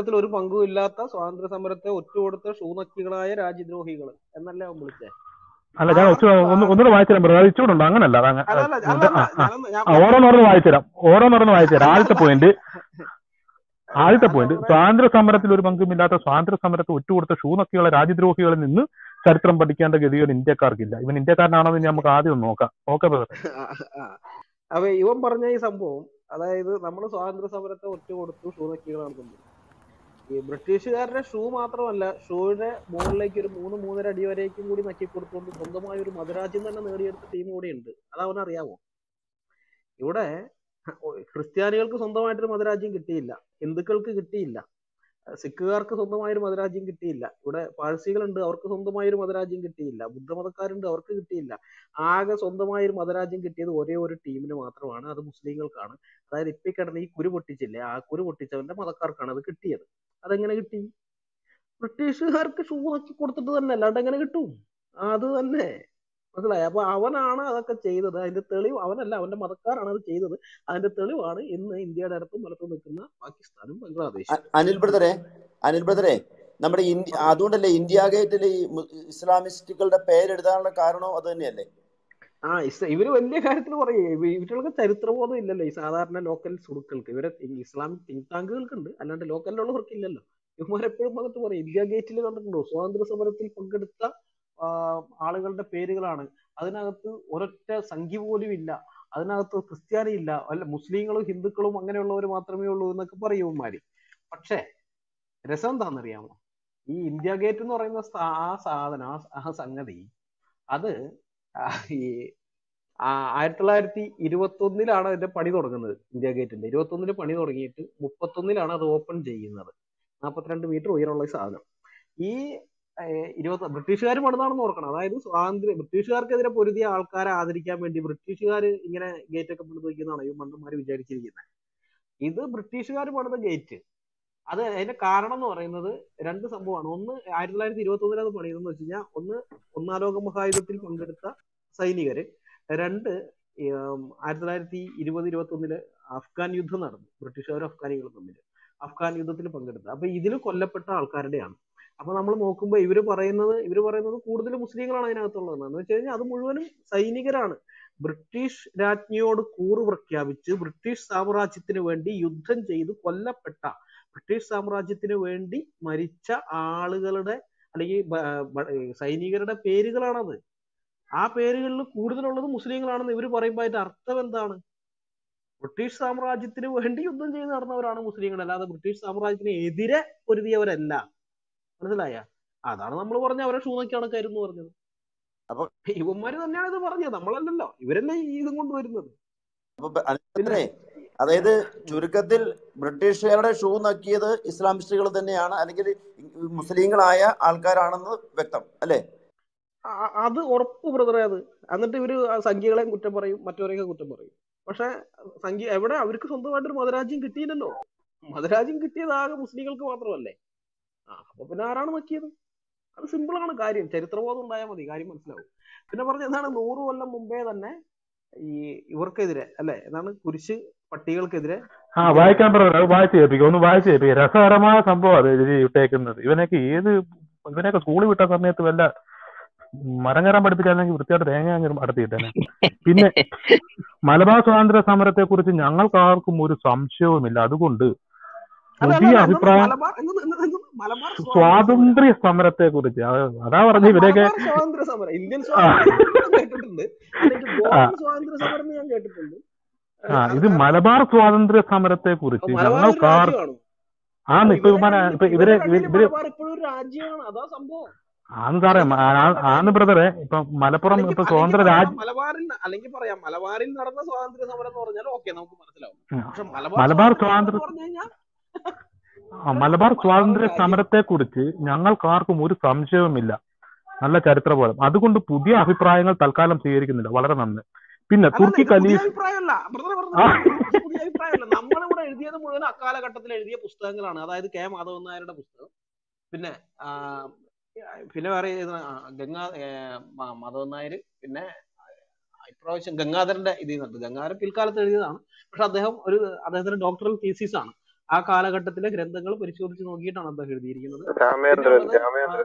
സമരത്തിൽ ഒരു പങ്കും ഇല്ലാത്ത സ്വാതന്ത്ര്യ സമരത്തെ ഒറ്റുകൊടുത്ത ഷൂനക്കികളായ രാജ്യദ്രോഹികൾ എന്നല്ലേ അവൻ വിളിച്ചേ അല്ല ഞാൻ ആ ഒച്ച ഒന്ന് ഒന്നുകൂടെ വായിച്ചുതരാം ബ്രദർ ഇച്ചിട്ടുണ്ട് അങ്ങനല്ല അത് അങ്ങ- അല്ല അല്ല ഇത് അല്ല ആ അല്ല ആ ഞാനൊന്ന് ഞാൻ ആ, ഓരോന്നോരോന്ന് വായിച്ചുതരാം ഓരോന്നോരോന്ന് വായിച്ചുതരാം ആദ്യത്തെ പോയിന്റ് ആദ്യത്തെ ഞാൻ പോയിന്റ് പറഞ്ഞ സ്വാതന്ത്ര്യ സമരത്തിൽ ഒരു പങ്കുമില്ലാത്ത സ്വാതന്ത്ര്യ സമരത്തെ ഒറ്റുകൊടുത്ത ഷൂനക്കികളെ രാജ്യദ്രോഹികളിൽ നിന്ന് ചരിത്രം പഠിക്കേണ്ട ഗതികൾ ഇന്ത്യക്കാർക്കില്ല ഇവൻ ഇന്ത്യക്കാരനാണോ എന്ന് നമുക്ക് ആദ്യം ഒന്ന് നോക്കാം ഓക്കെ ബ്രദർ ആ, ആ. അപ്പൊ ഇവൻ പറഞ്ഞ ഈ സംഭവം അതായത് നമ്മൾ സ്വാതന്ത്ര്യ സമരത്തെ ഒറ്റ കൊടുത്തു ഷൂ നക്കികളാണ് തമ്മിൽ ഈ ബ്രിട്ടീഷുകാരുടെ ഷൂ മാത്രമല്ല ഷൂയുടെ മുകളിലേക്ക് ഒരു മൂന്ന് മൂന്നര അടി വരേക്കും കൂടി നക്കി കൊടുത്തുകൊണ്ട് സ്വന്തമായ ഒരു മതരാജ്യം തന്നെ നേടിയെടുത്ത ടീം കൂടെ ഉണ്ട് അത് അവനറിയാമോ ഇവിടെ ക്രിസ്ത്യാനികൾക്ക് സ്വന്തമായിട്ടൊരു മതരാജ്യം കിട്ടിയില്ല ഹിന്ദുക്കൾക്ക് കിട്ടിയില്ല സിഖുകാർക്ക് സ്വന്തമായൊരു മതരാജ്യം കിട്ടിയില്ല ഇവിടെ പാഴ്സികളുണ്ട് അവർക്ക് സ്വന്തമായൊരു മതരാജ്യം കിട്ടിയില്ല ബുദ്ധമതക്കാരുണ്ട് അവർക്ക് കിട്ടിയില്ല ആകെ സ്വന്തമായ ഒരു മതരാജ്യം കിട്ടിയത് ഒരേ ഒരു ടീമിന് മാത്രമാണ് അത് മുസ്ലിങ്ങൾക്കാണ് അതായത് ഇപ്പൊ ഈ കിടന്ന് ഈ കുരു പൊട്ടിച്ചില്ലേ ആ കുരു പൊട്ടിച്ചവന്റെ മതക്കാർക്കാണ് അത് കിട്ടിയത് അതെങ്ങനെ കിട്ടി ബ്രിട്ടീഷുകാർക്ക് ഷൂ ആക്കി കൊടുത്തിട്ട് തന്നെ അല്ലാണ്ട് എങ്ങനെ കിട്ടും അത് തന്നെ മനസ്സിലായി അപ്പൊ അവനാണ് അതൊക്കെ ചെയ്തത് അതിന്റെ തെളിവ് അവനല്ല അവന്റെ മതക്കാരാണ് അത് ചെയ്തത് അതിന്റെ തെളിവാണ് ഇന്ന് ഇന്ത്യയുടെ അടുത്തും വലത്തും നിൽക്കുന്ന പാകിസ്ഥാനും അ- ബംഗ്ലാദേശും അനിൽ ബ്രദറെ അനിൽ ബ്രദറെ നമ്മുടെ ഇന്ത്യ അതുകൊണ്ടല്ലേ ഇന്ത്യ ഗേറ്റിൽ ഈ മു- ഇസ്ലാമിസ്റ്റുകളുടെ പേരെഴുതാനുള്ള കാരണവും അത് തന്നെയല്ലേ ആ ഇസ് ഇവര് വലിയ കാര്യത്തിൽ പറയേ ഇവർക്ക് ചരിത്രബോധം ഇല്ലല്ലോ ഈ സാധാരണ ലോക്കൽ സുഹൃത്തുക്കൾക്ക് ഇവരെ ഈ ഇസ്ലാമിക് തിങ്ക് ടാങ്കുകൾക്ക് ഉണ്ട് അല്ലാണ്ട് ലോക്കലിലുള്ളവർക്ക് ഇല്ലല്ലോ ഇവന്മാരെപ്പോഴും വന്നിട്ട് പറയും ഇന്ത്യ ഗേറ്റിൽ കണ്ടിട്ടുണ്ടോ സ്വാതന്ത്ര്യ സമരത്തിൽ പങ്കെടുത്ത ആ, ആളുകളുടെ പേരുകളാണ് അതിനകത്ത് ഒരൊറ്റ സംഖ്യ പോലും ഇല്ല അതിനകത്ത് ക്രിസ്ത്യാനി ഇല്ല അല്ല മുസ്ലിങ്ങളും ഹിന്ദുക്കളും അങ്ങനെയുള്ളവർ മാത്രമേ ഉള്ളൂ എന്നൊക്കെ പറയും ഇവന്മാര് പക്ഷേ രസം എന്താണെന്നറിയാമോ ഈ ഇന്ത്യ ഗേറ്റ് എന്ന് പറയുന്ന സ്ഥാ- ആ സാധനം ആ സ- ആ സംഗതി അത് ആ ഈ ആ ആയിരത്തി തൊള്ളായിരത്തി ഇരുപത്തി ഒന്നിലാണ് അതിന്റെ പണി തുടങ്ങുന്നത് ഇന്ത്യ ഗേറ്റിന്റെ ഇരുപത്തി ഒന്നിന് പണി തുടങ്ങിയിട്ട് മുപ്പത്തൊന്നിലാണ് അത് ഓപ്പൺ ചെയ്യുന്നത് നാൽപ്പത്തിരണ്ട് മീറ്റർ ഉയരമുള്ള ഈ സാധനം ഈ ഏഹ്, ഇരുപത്തി ബ്രിട്ടീഷുകാർ പണിതാണെന്ന് ഓർക്കണം അതായത് സ്വാതന്ത്ര്യ ബ്രിട്ടീഷുകാർക്കെതിരെ പൊരുതിയ ആൾക്കാരെ ആദരിക്കാൻ വേണ്ടി ബ്രിട്ടീഷുകാർ ഇങ്ങനെ ഗേറ്റ് ഒക്കെ പണിത് വയ്ക്കുന്നതാണ് ഈ മണ്ടന്മാർ വിചാരിച്ചിരിക്കുന്നത് ഇത് ബ്രിട്ടീഷുകാർ പണിത ഗേറ്റ് അത് അതിന്റെ കാരണം എന്ന് പറയുന്നത് രണ്ട് സംഭവമാണ് ഒന്ന് ആയിരത്തി തൊള്ളായിരത്തി ഇരുപത്തി ഒന്നിൽ അത് പണിതെന്ന് വെച്ച് കഴിഞ്ഞാൽ ഒന്ന് ഒന്നാം ലോക മഹായുദ്ധത്തിൽ പങ്കെടുത്ത സൈനികര് രണ്ട് ഈ, ഉം, ആയിരത്തി തൊള്ളായിരത്തി ഇരുപത് ഇരുപത്തി ഒന്നില് അഫ്ഗാൻ യുദ്ധം നടന്നു ബ്രിട്ടീഷുകാരും അഫ്ഗാനികളും തമ്മിൽ അഫ്ഗാൻ യുദ്ധത്തിൽ പങ്കെടുത്ത അപ്പൊ ഇതിൽ കൊല്ലപ്പെട്ട ആൾക്കാരുടെയാണ് അപ്പൊ നമ്മൾ നോക്കുമ്പോൾ ഇവര് പറയുന്നത് ഇവര് പറയുന്നത് കൂടുതൽ മുസ്ലിങ്ങളാണ് അതിനകത്തുള്ളത് എന്ന് വെച്ച് കഴിഞ്ഞാൽ അത് മുഴുവനും സൈനികരാണ് ബ്രിട്ടീഷ് രാജ്ഞിയോട് കൂറ് പ്രഖ്യാപിച്ച് ബ്രിട്ടീഷ് സാമ്രാജ്യത്തിന് വേണ്ടി യുദ്ധം ചെയ്ത് കൊല്ലപ്പെട്ട ബ്രിട്ടീഷ് സാമ്രാജ്യത്തിന് വേണ്ടി മരിച്ച ആളുകളുടെ അല്ലെങ്കിൽ ബ- ബ- സൈനികരുടെ പേരുകളാണത് ആ പേരുകളിൽ കൂടുതലുള്ളത് മുസ്ലിങ്ങളാണെന്ന് ഇവർ പറയുമ്പോൾ അതിന്റെ അർത്ഥം എന്താണ് ബ്രിട്ടീഷ് സാമ്രാജ്യത്തിന് വേണ്ടി യുദ്ധം ചെയ്ത് നടന്നവരാണ് മുസ്ലിങ്ങൾ അല്ലാതെ ബ്രിട്ടീഷ് സാമ്രാജ്യത്തിന് എതിരെ പൊരുതിയവരല്ല മനസ്സിലായ അതാണ് നമ്മൾ പറഞ്ഞ അവരെ ഷൂനൊക്കെയാണ് കരുന്ന് പറഞ്ഞത് അപ്പൊ ഇവന്മാര് തന്നെയാണ് ഇത് പറഞ്ഞത് നമ്മളല്ലല്ലോ ഇവരല്ലേ ഈ ഇതും കൊണ്ടുവരുന്നത് അപ്പൊ ബ- അനിൽ പിന്നെ ബ്രദറെ അതായത് ചുരുക്കത്തിൽ ബ്രിട്ടീഷുകാരുടെ ഷൂ നക്കിയത് ഇസ്ലാമിസ്റ്റുകൾ തന്നെയാണ് അല്ലെങ്കിൽ മുസ്ലിങ്ങളായ ആൾക്കാരാണെന്ന് വ്യക്തം അല്ലേ ആ- അത് ഉറപ്പ് ബ്രദറെ അത് എന്നിട്ട് ഇവര് ആ സംഖ്യകളെയും കുറ്റം പറയും മറ്റവരെയൊക്കെ കുറ്റം പറയും പക്ഷെ സംഖ്യ എവിടെ അവർക്ക് സ്വന്തമായിട്ടൊരു മതരാജ്യം കിട്ടിയില്ലല്ലോ മതരാജ്യം കിട്ടിയത് ആകെ മുസ്ലിങ്ങൾക്ക് മാത്രമല്ലേ ആ അപ്പൊ പിന്നെ ആരാണ് നോക്കിയത് അത് സിമ്പിൾ ആണ് കാര്യം ചരിത്രബോധം ഉണ്ടായാൽ മതി കാര്യം മനസ്സിലാവും പിന്നെ പറഞ്ഞ എന്താണ് നൂറ് കൊല്ലം മുമ്പേ തന്നെ ഈ ഇവർക്കെതിരെ അല്ലെ എന്താണ് കുരിശ് പട്ടികൾക്കെതിരെ ആ ഇന്ത്യ വായിക്കാൻ ബ്രദർ അത് വായിച്ചു കേൾപ്പിക്കും ഒന്ന് വായിച്ചു കേൾപ്പിക്കുക രസകരമായ സംഭവം അത് എഴുതി ഇട്ടേക്കുന്നത് ഇവനൊക്കെ ഏത് ഇവനൊക്കെ സ്കൂളിൽ വിട്ട സമയത്ത് വല്ല മരം കയറാൻ പഠിപ്പിച്ചാലെങ്കിൽ വൃത്തിയായിട്ട് തേങ്ങ അങ്ങ് അടത്തിയിട്ടേനെ പിന്നെ മലബാർ സ്വാതന്ത്ര്യ സമരത്തെ കുറിച്ച് ഞങ്ങൾക്ക് ആർക്കും ഒരു സംശയവുമില്ല അതുകൊണ്ട് അല്ല അല്ല പുതിയ അല്ല എന്താണ് അഭിപ്രായം മലബാർ എന്താണ് എന്താണ് എന്താണ് മലബാർ സ്വാതന്ത്ര്യ സമരം സ്വാതന്ത്ര്യ സമരത്തെ കുറിച്ച് അതാ അല്ല പറഞ്ഞ ഇവരൊക്കെ മലബാർ സ്വാതന്ത്ര്യ സമരം ഇന്ത്യൻ ആ സ്വാതന്ത്ര്യ സമരം ഞാൻ കേട്ടിട്ടുണ്ട് അല്ലെങ്കിൽ ആ ഗോവൻ സ്വാതന്ത്ര്യ സമരം എന്ന് ഞാൻ കേട്ടിട്ടുണ്ട് ആ ഏഹ് ഇത് അത് മലബാർ സ്വാതന്ത്ര്യ സമരത്തെ അത് കുറിച്ച് മലബാർ ഒരു ഞങ്ങൾക്ക് ആർ രാജ്യമാണോ ആന്ന് അപ്പൊ ഇപ്പൊ ഇവരെ ഇവന്മാരെ കണ്ണിൽ ഇപ്പൊ ഇവരെ ഇവര് കണ്ണിൽ ഇവര് മലബാർ ഇപ്പോഴും ഒരു രാജ്യമാണ് അതാ സംഭവം ആന്ന് സാറേ അല്ലെങ്കിൽ മ- ആ- പറയേണ്ട ആന്ന് കാര്യം ബ്രദറെ ഇപ്പൊ മലപ്പുറം അല്ലെങ്കിൽ ഇപ്പൊ അല്ലെങ്കിൽ സ്വതന്ത്ര പറയാം രാജ് മലബാറിൽ ന- അല്ലെങ്കിൽ പറയാം മലബാറിൽ നടന്ന സ്വാതന്ത്ര്യ സമരം എന്ന് പറഞ്ഞാൽ ഓക്കെ നമുക്ക് മനസ്സിലാവും ഉം. പക്ഷെ മലബാർ മലബാർ സ്വാതന്ത്ര്യ സമരം സ്വാതന്ത്ര്യ എന്ന് പറഞ്ഞു കഴിഞ്ഞാൽ ആ, അതെന്താ മലബാർ മലബാർ ഒരു സ്വാതന്ത്ര്യ രാജ്യം സമരത്തെ കുറിച്ച് ഞങ്ങൾക്ക് ആർക്കും ഒരു സംശയവുമില്ല നല്ല ചരിത്രബോധം അതുകൊണ്ട് പുതിയ അഭിപ്രായങ്ങൾ തൽക്കാലം സ്വീകരിക്കുന്നില്ല വളരെ നന്ദി പിന്നെ അല്ലല്ല തുർക്കി ഇത് പുതിയ ഖലീഫ് അഭിപ്രായമല്ല ബ്രദർ ആ പറഞ്ഞത് ഇത് പുതിയ അഭിപ്രായമല്ല നമ്മളിവിടെ എഴുതിയത് മുഴുവൻ അക്കാലഘട്ടത്തിൽ എഴുതിയ പുസ്തകങ്ങളാണ് അതായത് കെ മാധവൻ നായരുടെ പുസ്തകം പിന്നെ ആ, പിന്നെ വേറെ ഏത് ആ, ഗംഗാ ഏ, മ- മാധവൻ നായർ പിന്നെ ഇപ്രാവശ്യം ഗംഗാധരന്റെ ഇതിൽ നിന്നുണ്ട് ഗംഗാധരൻ പിൽക്കാലത്ത് എഴുതിയതാണ് പക്ഷെ അദ്ദേഹം ഒരു അദ്ദേഹത്തിന്റെ ഡോക്ടറൽ തീസീസ് ആണ് ആ കാലഘട്ടത്തിലെ ഗ്രന്ഥങ്ങൾ പരിശോധിച്ച് നോക്കിയിട്ടാണ് അദ്ദേഹം എഴുതിയിരിക്കുന്നത് പിന്നെ രാമേന്ദ്രൻ ഉള്ളത് ആ, രാമേന്ദ്രൻ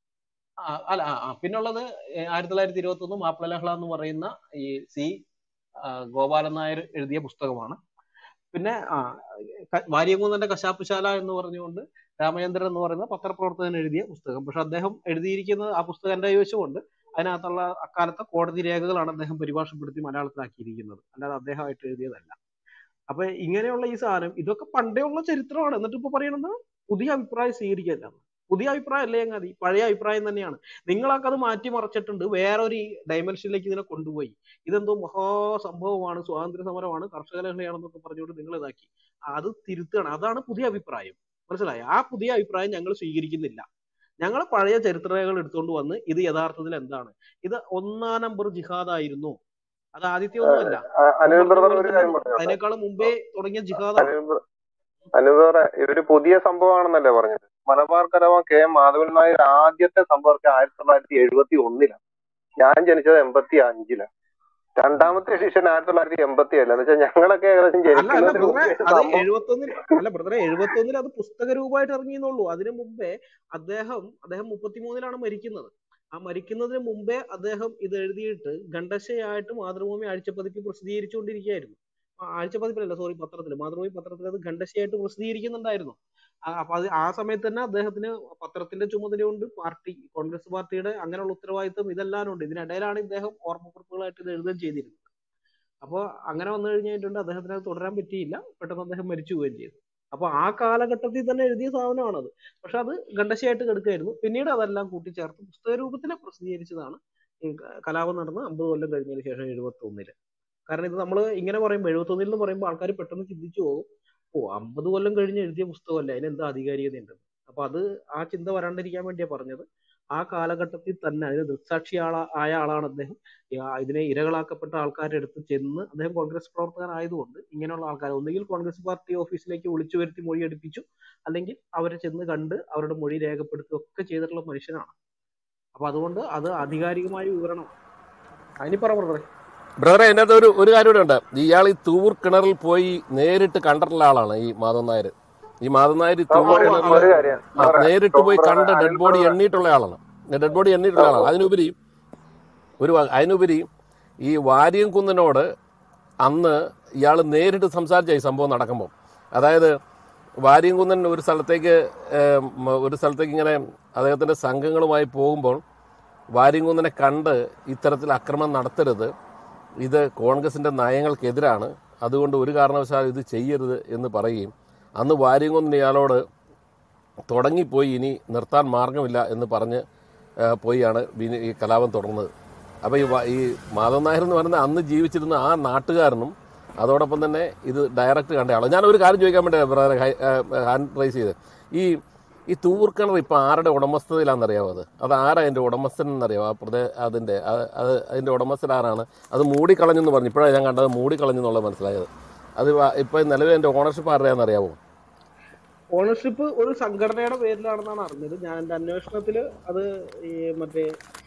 ആ, അല്ല ആ, ആ, പിന്നുള്ളത് ആയിരത്തി തൊള്ളായിരത്തി ഇരുപത്തി ഒന്ന് മാപ്പിളലഹള എന്ന് പറയുന്ന ഈ സി ആ, ഗോപാലൻ നായർ എഴുതിയ പുസ്തകമാണ് പിന്നെ ആ ക- വാര്യംകുന്നന്റെ കശാപ്പുശാല എന്ന് പറഞ്ഞുകൊണ്ട് രാമചന്ദ്രൻ എന്ന് പറയുന്ന പത്രപ്രവർത്തകൻ എഴുതിയ പുസ്തകം പക്ഷെ അദ്ദേഹം എഴുതിയിരിക്കുന്നത് ആ പുസ്തകം എന്റെ കൈവശമുണ്ട് അതിനകത്തുള്ള അക്കാലത്തെ കോടതി രേഖകളാണ് അദ്ദേഹം പരിഭാഷപ്പെടുത്തി മലയാളത്തിലാക്കിയിരിക്കുന്നത് അല്ലാതെ അദ്ദേഹമായിട്ട് എഴുതിയതല്ല അപ്പൊ ഇങ്ങനെയുള്ള ഈ സാധനം ഇതൊക്കെ പണ്ടേ ഉള്ള ചരിത്രമാണ് എന്നിട്ട് ഇപ്പൊ പറയണത് പുതിയ അഭിപ്രായം സ്വീകരിക്കില്ല പുതിയ അഭിപ്രായം അല്ലേ ചങ്ങാതി പഴയ അഭിപ്രായം തന്നെയാണ് നിങ്ങളൊക്കെ അത് മാറ്റി മറിച്ചിട്ടുണ്ട് വേറൊരു ഡയമെൻഷനിലേക്ക് ഇതിനെ കൊണ്ടുപോയി ഇതെന്തോ മഹാസംഭവമാണ് സ്വാതന്ത്ര്യ സമരമാണ് കർഷക ലഹളയാണെന്നൊക്കെ പറഞ്ഞുകൊണ്ട് നിങ്ങൾ ഇതാക്കി അത് തിരുത്തുകയാണ് അതാണ് പുതിയ അഭിപ്രായം മനസ്സിലായോ ആ പുതിയ അഭിപ്രായം ഞങ്ങൾ സ്വീകരിക്കുന്നില്ല ഞങ്ങൾ പഴയ ചരിത്രരേഖകൾ എടുത്തുകൊണ്ട് വന്ന് ഇത് യഥാർത്ഥത്തിൽ എന്താണ് ഇത് ഒന്നാം നമ്പർ ജിഹാദായിരുന്നു അത് ആദ്യത്തെ ഒന്നുമല്ല അനിൽ മുമ്പ് ബ്രദർ അതുപോലെ ഒരു തന്നെ കാര്യം പറഞ്ഞോട്ടെ അതിനേക്കാളും മുമ്പേ തുടങ്ങിയ ജിഹാദാണ് അനിൽ ബ്ര- അനിൽ ബ്രദറെ ഇതൊരു പുതിയ സംഭവമാണെന്നല്ലേ പറഞ്ഞത് മലബാർ കലാപം കെ എം മാധവൻ നായർ ആദ്യത്തെ സംഭവം ആയിരത്തി തൊള്ളായിരത്തി എഴുപത്തി ഒന്നിലാണ് ഞാൻ ജനിച്ചത് എൺപത്തി അഞ്ചിലാണ് രണ്ടാമത്തെ എഡിഷൻ ആയിരത്തി തൊള്ളായിരത്തി എൺപത്തി ഏഴിലാണ് എന്ന് വെച്ചാൽ ഞങ്ങളൊക്കെ ഏകദേശം അല്ല അല്ല ജനിക്കുന്നതിന് ബ്രദറെ മുമ്പേ അത് സംഭവം എഴുപത്തൊന്നിൽ അല്ല ബ്രദറെ എഴുപത്തൊന്നിൽ അത് പുസ്തക രൂപമായിട്ട് ഇറങ്ങിയെന്നുള്ളൂ അതിനു മുമ്പേ അദ്ദേഹം അദ്ദേഹം മുപ്പത്തിമൂന്നിലാണ് മരിക്കുന്നത് ആ മരിക്കുന്നതിന് മുമ്പേ അദ്ദേഹം ഇത് എഴുതിയിട്ട് ഖണ്ഡശയായിട്ട് മാതൃഭൂമി ആഴ്ചപ്പതിപ്പിൽ പ്രസിദ്ധീകരിച്ചുകൊണ്ടിരിക്കുകയായിരുന്നു ആ, ആഴ്ചപ്പതിപ്പിലല്ല സോറി പത്രത്തിൽ മാതൃഭൂമി പത്രത്തിൽ അത് ഖണ്ഡശയായിട്ട് പ്രസിദ്ധീകരിക്കുന്നുണ്ടായിരുന്നു ആ, അപ്പൊ അത് ആ സമയത്ത് തന്നെ അദ്ദേഹത്തിന് പത്രത്തിന്റെ ചുമതലയുണ്ട് പാർട്ടി കോൺഗ്രസ് പാർട്ടിയുടെ അങ്ങനെയുള്ള ഉത്തരവാദിത്വം ഇതെല്ലാം ഉണ്ട് ഇതിനിടയിലാണ് ഇദ്ദേഹം ഓർമ്മക്കുറിപ്പുകളായിട്ട് ഇത് എഴുതുകയും ചെയ്തിരുന്നത് അപ്പോൾ അങ്ങനെ വന്നു കഴിഞ്ഞിട്ടുണ്ട് അദ്ദേഹത്തിന് അത് തുടരാൻ പറ്റിയില്ല പെട്ടെന്ന് അദ്ദേഹം മരിച്ചു പോവുകയും ചെയ്തു അപ്പൊ ആ കാലഘട്ടത്തിൽ തന്നെ എഴുതിയ സാധനമാണത് പക്ഷെ അത് ഖണ്ഡശയായിട്ട് കിടക്കുകയായിരുന്നു പിന്നീട് അതെല്ലാം കൂട്ടിച്ചേർത്ത് പുസ്തക രൂപത്തിൽ പ്രസിദ്ധീകരിച്ചതാണ് ഈ ക- കലാപം നടന്ന് അമ്പത് കൊല്ലം കഴിഞ്ഞതിന് ശേഷം എഴുപത്തി ഒന്നില് കാരണം ഇത് നമ്മൾ ഇങ്ങനെ പറയുമ്പോൾ എഴുപത്തി ഒന്നിൽ എന്ന് പറയുമ്പോൾ ആൾക്കാർ പെട്ടെന്ന് ചിന്തിച്ചു പോകും ഓ അമ്പത് കൊല്ലം കഴിഞ്ഞ് എഴുതിയ പുസ്തകമല്ലേ അതിന് എന്താ ആധികാരികത ഉണ്ട് അപ്പൊ അത് ആ ചിന്ത വരാണ്ടിരിക്കാൻ വേണ്ടിയാ പറഞ്ഞത് ആ കാലഘട്ടത്തിൽ തന്നെ അതിന് ദൃക്സാക്ഷി ആളാ ആയ ആളാണ് അദ്ദേഹം ഈ ആ ഇതിനെ ഇരകളാക്കപ്പെട്ട ആൾക്കാരുടെ അടുത്ത് ചെന്ന് അദ്ദേഹം കോൺഗ്രസ് പ്രവർത്തകനായതുകൊണ്ട് ഇങ്ങനെയുള്ള ആൾക്കാർ ഒന്നുകിൽ കോൺഗ്രസ് പാർട്ടി ഓഫീസിലേക്ക് വിളിച്ചു വരുത്തി മൊഴി എടുപ്പിച്ചു അല്ലെങ്കിൽ അവരെ ചെന്ന് കണ്ട് അവരുടെ മൊഴി രേഖപ്പെടുത്തുക ഒക്കെ ചെയ്തിട്ടുള്ള മനുഷ്യനാണ് അപ്പൊ അതുകൊണ്ട് അത് ആധികാരികമായ വിവരണം അതിന് പറ ബ്രദറെ ബ്രദറെ അതിനകത്ത് ഒരു ഒരു കാര്യം കൂടെ ഉണ്ട് ഇയാൾ ഈ തൂർ കിണറിൽ പോയി നേരിട്ട് കണ്ടിട്ടുള്ള ആളാണ് ഈ മാധവൻ നായർ ഈ മാധവൻ നായർ ഈ ആ, തൂർ ഒരു കിണറിൽ ഒരു കാര്യം ആ ബ്രദറെ നേരിട്ട് ടോം പോയി ബ്രദറെ കണ്ട് അനിൽ ഡെഡ് ബോഡി ബ്രദറെ എണ്ണിയിട്ടുള്ള ആളാണ് ഡെഡ് ബോഡി എണ്ണിയിട്ടുള്ള ആ, ആളാണ് അതിനുപരി ഒരു വ- അതിനുപരി ഈ വാര്യം കുന്നനോട് അന്ന് ഇയാൾ നേരിട്ട് സംസാരിച്ച ഈ സംഭവം നടക്കുമ്പോൾ അതായത് വാര്യംകുന്നൻ ഒരു സ്ഥലത്തേക്ക് ഏം, ഒരു സ്ഥലത്തേക്ക് ഇങ്ങനെ അദ്ദേഹത്തിൻ്റെ സംഘങ്ങളുമായി പോകുമ്പോൾ വാര്യംകുന്നനെ കണ്ട് ഇത്തരത്തിൽ അക്രമം നടത്തരുത് ഇത് കോൺഗ്രസിൻ്റെ നയങ്ങൾക്കെതിരാണ് അതുകൊണ്ട് ഒരു കാരണവശാലും ഇത് ചെയ്യരുത് എന്ന് പറയുകയും അന്ന് വാര്യംകുന്നൻ ഇയാളോട് തുടങ്ങിപ്പോയി ഇനി നിർത്താൻ മാർഗമില്ല എന്ന് പറഞ്ഞ് ആ, പോയാണ് വിനി- ഈ കലാപം തുടർന്നത് അപ്പോൾ ഈ വ- ഈ മാധവൻ നായർ എന്ന് പറയുന്ന അന്ന് ജീവിച്ചിരുന്ന ആ നാട്ടുകാരനും അതോടൊപ്പം തന്നെ ഇത് ഡയറക്റ്റ് കണ്ട ആളാണ് ഞാൻ ഒരു കാര്യം ചോദിക്കാൻ വേണ്ടി ബ്രദറെ ഹാൻഡ് റൈസ് ചെയ്ത് ഈ ഈ തൂർക്കിണർ ഇപ്പോൾ ആരുടെ ഉടമസ്ഥതയിലാണെന്നറിയാമോ അത് അത് ആരാ അതിൻ്റെ ഉടമസ്ഥൻ എന്നറിയാമോ ആ പ്രദേ അതിൻ്റെ അത് അത് അതിൻ്റെ ഉടമസ്ഥൻ ആരാണ് അത് മൂടിക്കളഞ്ഞെന്ന് പറഞ്ഞു ഇപ്പോഴാണ് ഞാൻ കണ്ടത് മൂടിക്കളഞ്ഞെന്നുള്ളത് മനസ്സിലായത് അത് ഇപ്പോൾ നിലവിൽ എൻ്റെ ഓണർഷിപ്പ് ആരുടെയാണെന്നറിയാമോ ഓണർഷിപ്പ് ഒരു സംഘടനയുടെ പേരിലാണെന്നാണ് അറിഞ്ഞത് ഞാൻ എന്റെ അന്വേഷണത്തിൽ അത് ഈ മറ്റേ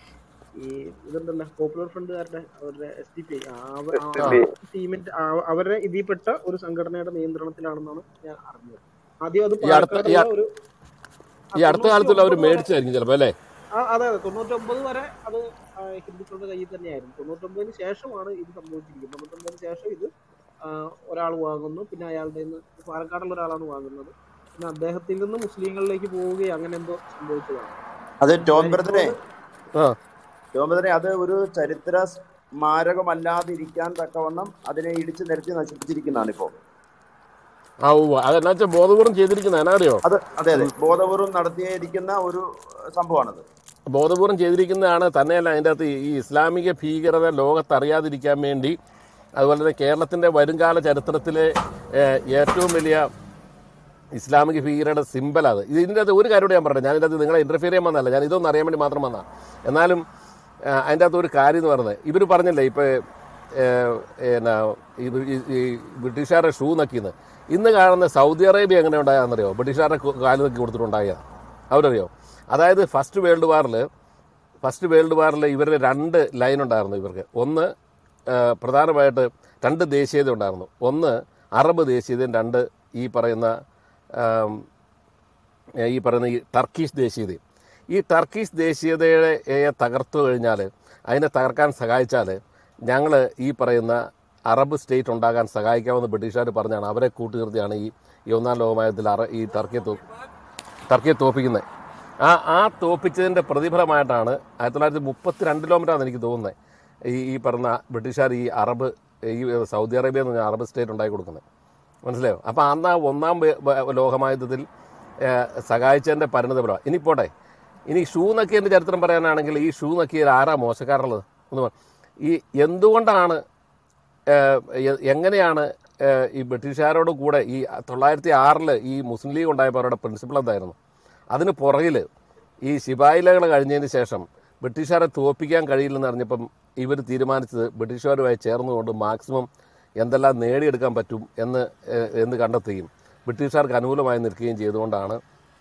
ഈ ഇതുണ്ടല്ലോ പോപ്പുലർ ഫ്രണ്ടുകാരുടെ അവരുടെ S D P S D P ടീമിന്റെ ആ- അവരുടെ ഇതിൽപ്പെട്ട ഒരു സംഘടനയുടെ നിയന്ത്രണത്തിലാണെന്നാണ് ഞാൻ അറിഞ്ഞത് ആദ്യം അത് ഈ അടുത്ത ഈ പാലക്കാടുള്ള അ- ഒരു ആ, ഈ അടുത്ത കാലത്തുള്ള അവർ 99 വരെ മേടിച്ചായിരിക്കും ചിലപ്പോൾ അല്ലേ ആ, അതെ അതെ തൊണ്ണൂറ്റൊമ്പത് വരെ അത് ആ, ഹിന്ദുക്കളുടെ കയ്യിൽ തന്നെയായിരുന്നു തൊണ്ണൂറ്റൊമ്പതിന് ശേഷമാണ് ഇത് സംഭവിച്ചിരിക്കുന്നത് തൊണ്ണൂറ്റൊമ്പതിന് ശേഷം ഇത് ഒരാൾ വാങ്ങുന്നു പിന്നെ അയാളുടെ നിന്ന് പാലക്കാടുള്ള ഒരാളാണ് വാങ്ങുന്നത് പിന്നെ അദ്ദേഹത്തിൽ നിന്ന് മുസ്ലിങ്ങളിലേക്ക് പോവുകയും അങ്ങനെ എന്തോ സംഭവിച്ചതാണ് അത് ടോം എനിക്ക് ബ്രദറെ തോന്നുന്നു ആ ടോം ബ്രദറെ അത് ഒരു ചരിത്ര സ്മാരകമല്ലാതിരിക്കാൻ തക്കവണ്ണം അതിനെ ഇടിച്ചു നിരത്തി നശിപ്പിച്ചിരിക്കുന്നതാണ് ഇപ്പോൾ ആ ഉവ്വ് അതെന്നാ വെച്ചാൽ ബോധപൂർവം ചെയ്തിരിക്കുന്ന എന്നാ അറിയോ അത് അതെ അതെ ബോധപൂർവം നടത്തിയിരിക്കുന്ന ഒരു സംഭവമാണത് ബോധപൂർവം ചെയ്തിരിക്കുന്നതാണ് തന്നെയല്ല അതിൻ്റെ അകത്ത് ഈ ഇസ്ലാമിക ഭീകരത ലോകത്ത് അറിയാതിരിക്കാൻ വേണ്ടി അതുപോലെ തന്നെ കേരളത്തിൻ്റെ വരുംകാല ചരിത്രത്തിലെ ഏഹ്, ഏറ്റവും വലിയ ഇസ്ലാമിക ഭീകരയുടെ സിമ്പൽ അത് ഇതിൻ്റെ അകത്ത് ഒരു കാര്യം കൂടി ഞാൻ പറഞ്ഞു ഞാൻ ഇതിൻ്റെ അകത്ത് നിങ്ങളെ ഇൻ്റർഫിയർ ചെയ്യാൻ വന്നതല്ല ഞാൻ ഇതൊന്നും അറിയാൻ വേണ്ടി മാത്രം വന്നതാണ് എന്നാലും ആ, അതിൻ്റെ അകത്ത് ഒരു കാര്യം എന്ന് പറയുന്നത് ഇവർ പറഞ്ഞില്ലേ ഇപ്പോൾ എന്നാ ഈ ഈ- ഈ ബ്രിട്ടീഷുകാരുടെ ഷൂ നക്കിന്ന് ഇന്ന് കാണുന്ന സൗദി അറേബ്യ എങ്ങനെ ഉണ്ടായാന്നറിയോ ബ്രിട്ടീഷുകാരുടെ കു- കാല് നക്കി കൊടുത്തിട്ടുണ്ടായതാണ് അവരറിയോ അതായത് ഫസ്റ്റ് വേൾഡ് വാറിൽ ഫസ്റ്റ് വേൾഡ് വാറിൽ ഇവരുടെ രണ്ട് ലൈൻ ഉണ്ടായിരുന്നു ഇവർക്ക് ഒന്ന് ആ, പ്രധാനമായിട്ട് രണ്ട് ദേശീയത ഉണ്ടായിരുന്നു ഒന്ന് അറബ് ദേശീയതയും രണ്ട് ഈ പറയുന്ന ആം, ഈ പറയുന്ന ഈ ടർക്കിഷ് ദേശീയതയും ഈ ടർക്കിഷ് ദേശീയതയെ തകർത്തു കഴിഞ്ഞാൽ അതിനെ തകർക്കാൻ സഹായിച്ചാൽ ഞങ്ങൾ ഈ പറയുന്ന അറബ് സ്റ്റേറ്റ് ഉണ്ടാകാൻ സഹായിക്കാമെന്ന് ബ്രിട്ടീഷുകാർ പറഞ്ഞാണ് അവരെ കൂട്ടി നിർത്തിയാണ് ഈ ഈ ഒന്നാം ലോകമായത്തിൽ അറ ഈ ടർക്കിയെ തോ ടർക്കിയെ തോപ്പിക്കുന്നത് ആ ആ തോപ്പിച്ചതിൻ്റെ പ്രതിഫലമായിട്ടാണ് ആയിരത്തി തൊള്ളായിരത്തി മുപ്പത്തി രണ്ട് കിലോമീറ്ററാണ് എനിക്ക് തോന്നുന്നത് ഈ ഈ പറഞ്ഞ ബ്രിട്ടീഷുകാർ ഈ അറബ് ഈ സൗദി അറേബ്യ എന്ന് പറഞ്ഞ അറബ് സ്റ്റേറ്റ് ഉണ്ടാക്കി കൊടുക്കുന്നത് മനസ്സിലായോ അപ്പോൾ അന്ന് ആ ഒന്നാം വേ- വ- ലോകമഹായുദ്ധത്തിൽ ഏഹ്, സഹായിച്ചതിൻ്റെ പരിണതഫലമാണ് ഇനി പോട്ടെ ഇനി ഷൂ നക്കിയതിൻ്റെ ചരിത്രം പറയാനാണെങ്കിൽ ഈ ഷൂ നക്കിയതിൽ ആരാ മോശക്കാരുള്ളത് എന്ന് പറ ഈ എന്തുകൊണ്ടാണ് ഏഹ്, എ- എങ്ങനെയാണ് ഏഹ്, ഈ ബ്രിട്ടീഷുകാരോട് കൂടെ ഈ തൊള്ളായിരത്തി ആറിൽ ഈ മുസ്ലിം ലീഗ് ഉണ്ടായപ്പോൾ അവരുടെ പ്രിൻസിപ്പൾ എന്തായിരുന്നു അതിന് പുറകിൽ ഈ ശിപായിലകൾ കഴിഞ്ഞതിന് ശേഷം ബ്രിട്ടീഷുകാരെ തോൽപ്പിക്കാൻ കഴിയില്ലെന്ന് അറിഞ്ഞപ്പം ഇവർ തീരുമാനിച്ചത് ബ്രിട്ടീഷുകാരുമായി ചേർന്നുകൊണ്ട് മാക്സിമം എന്തെല്ലാം നേടിയെടുക്കാൻ പറ്റും എന്ന് ഏഹ്, എന്ന് കണ്ടെത്തുകയും ബ്രിട്ടീഷുകാർക്ക് അനുകൂലമായി നിൽക്കുകയും ചെയ്തുകൊണ്ടാണ്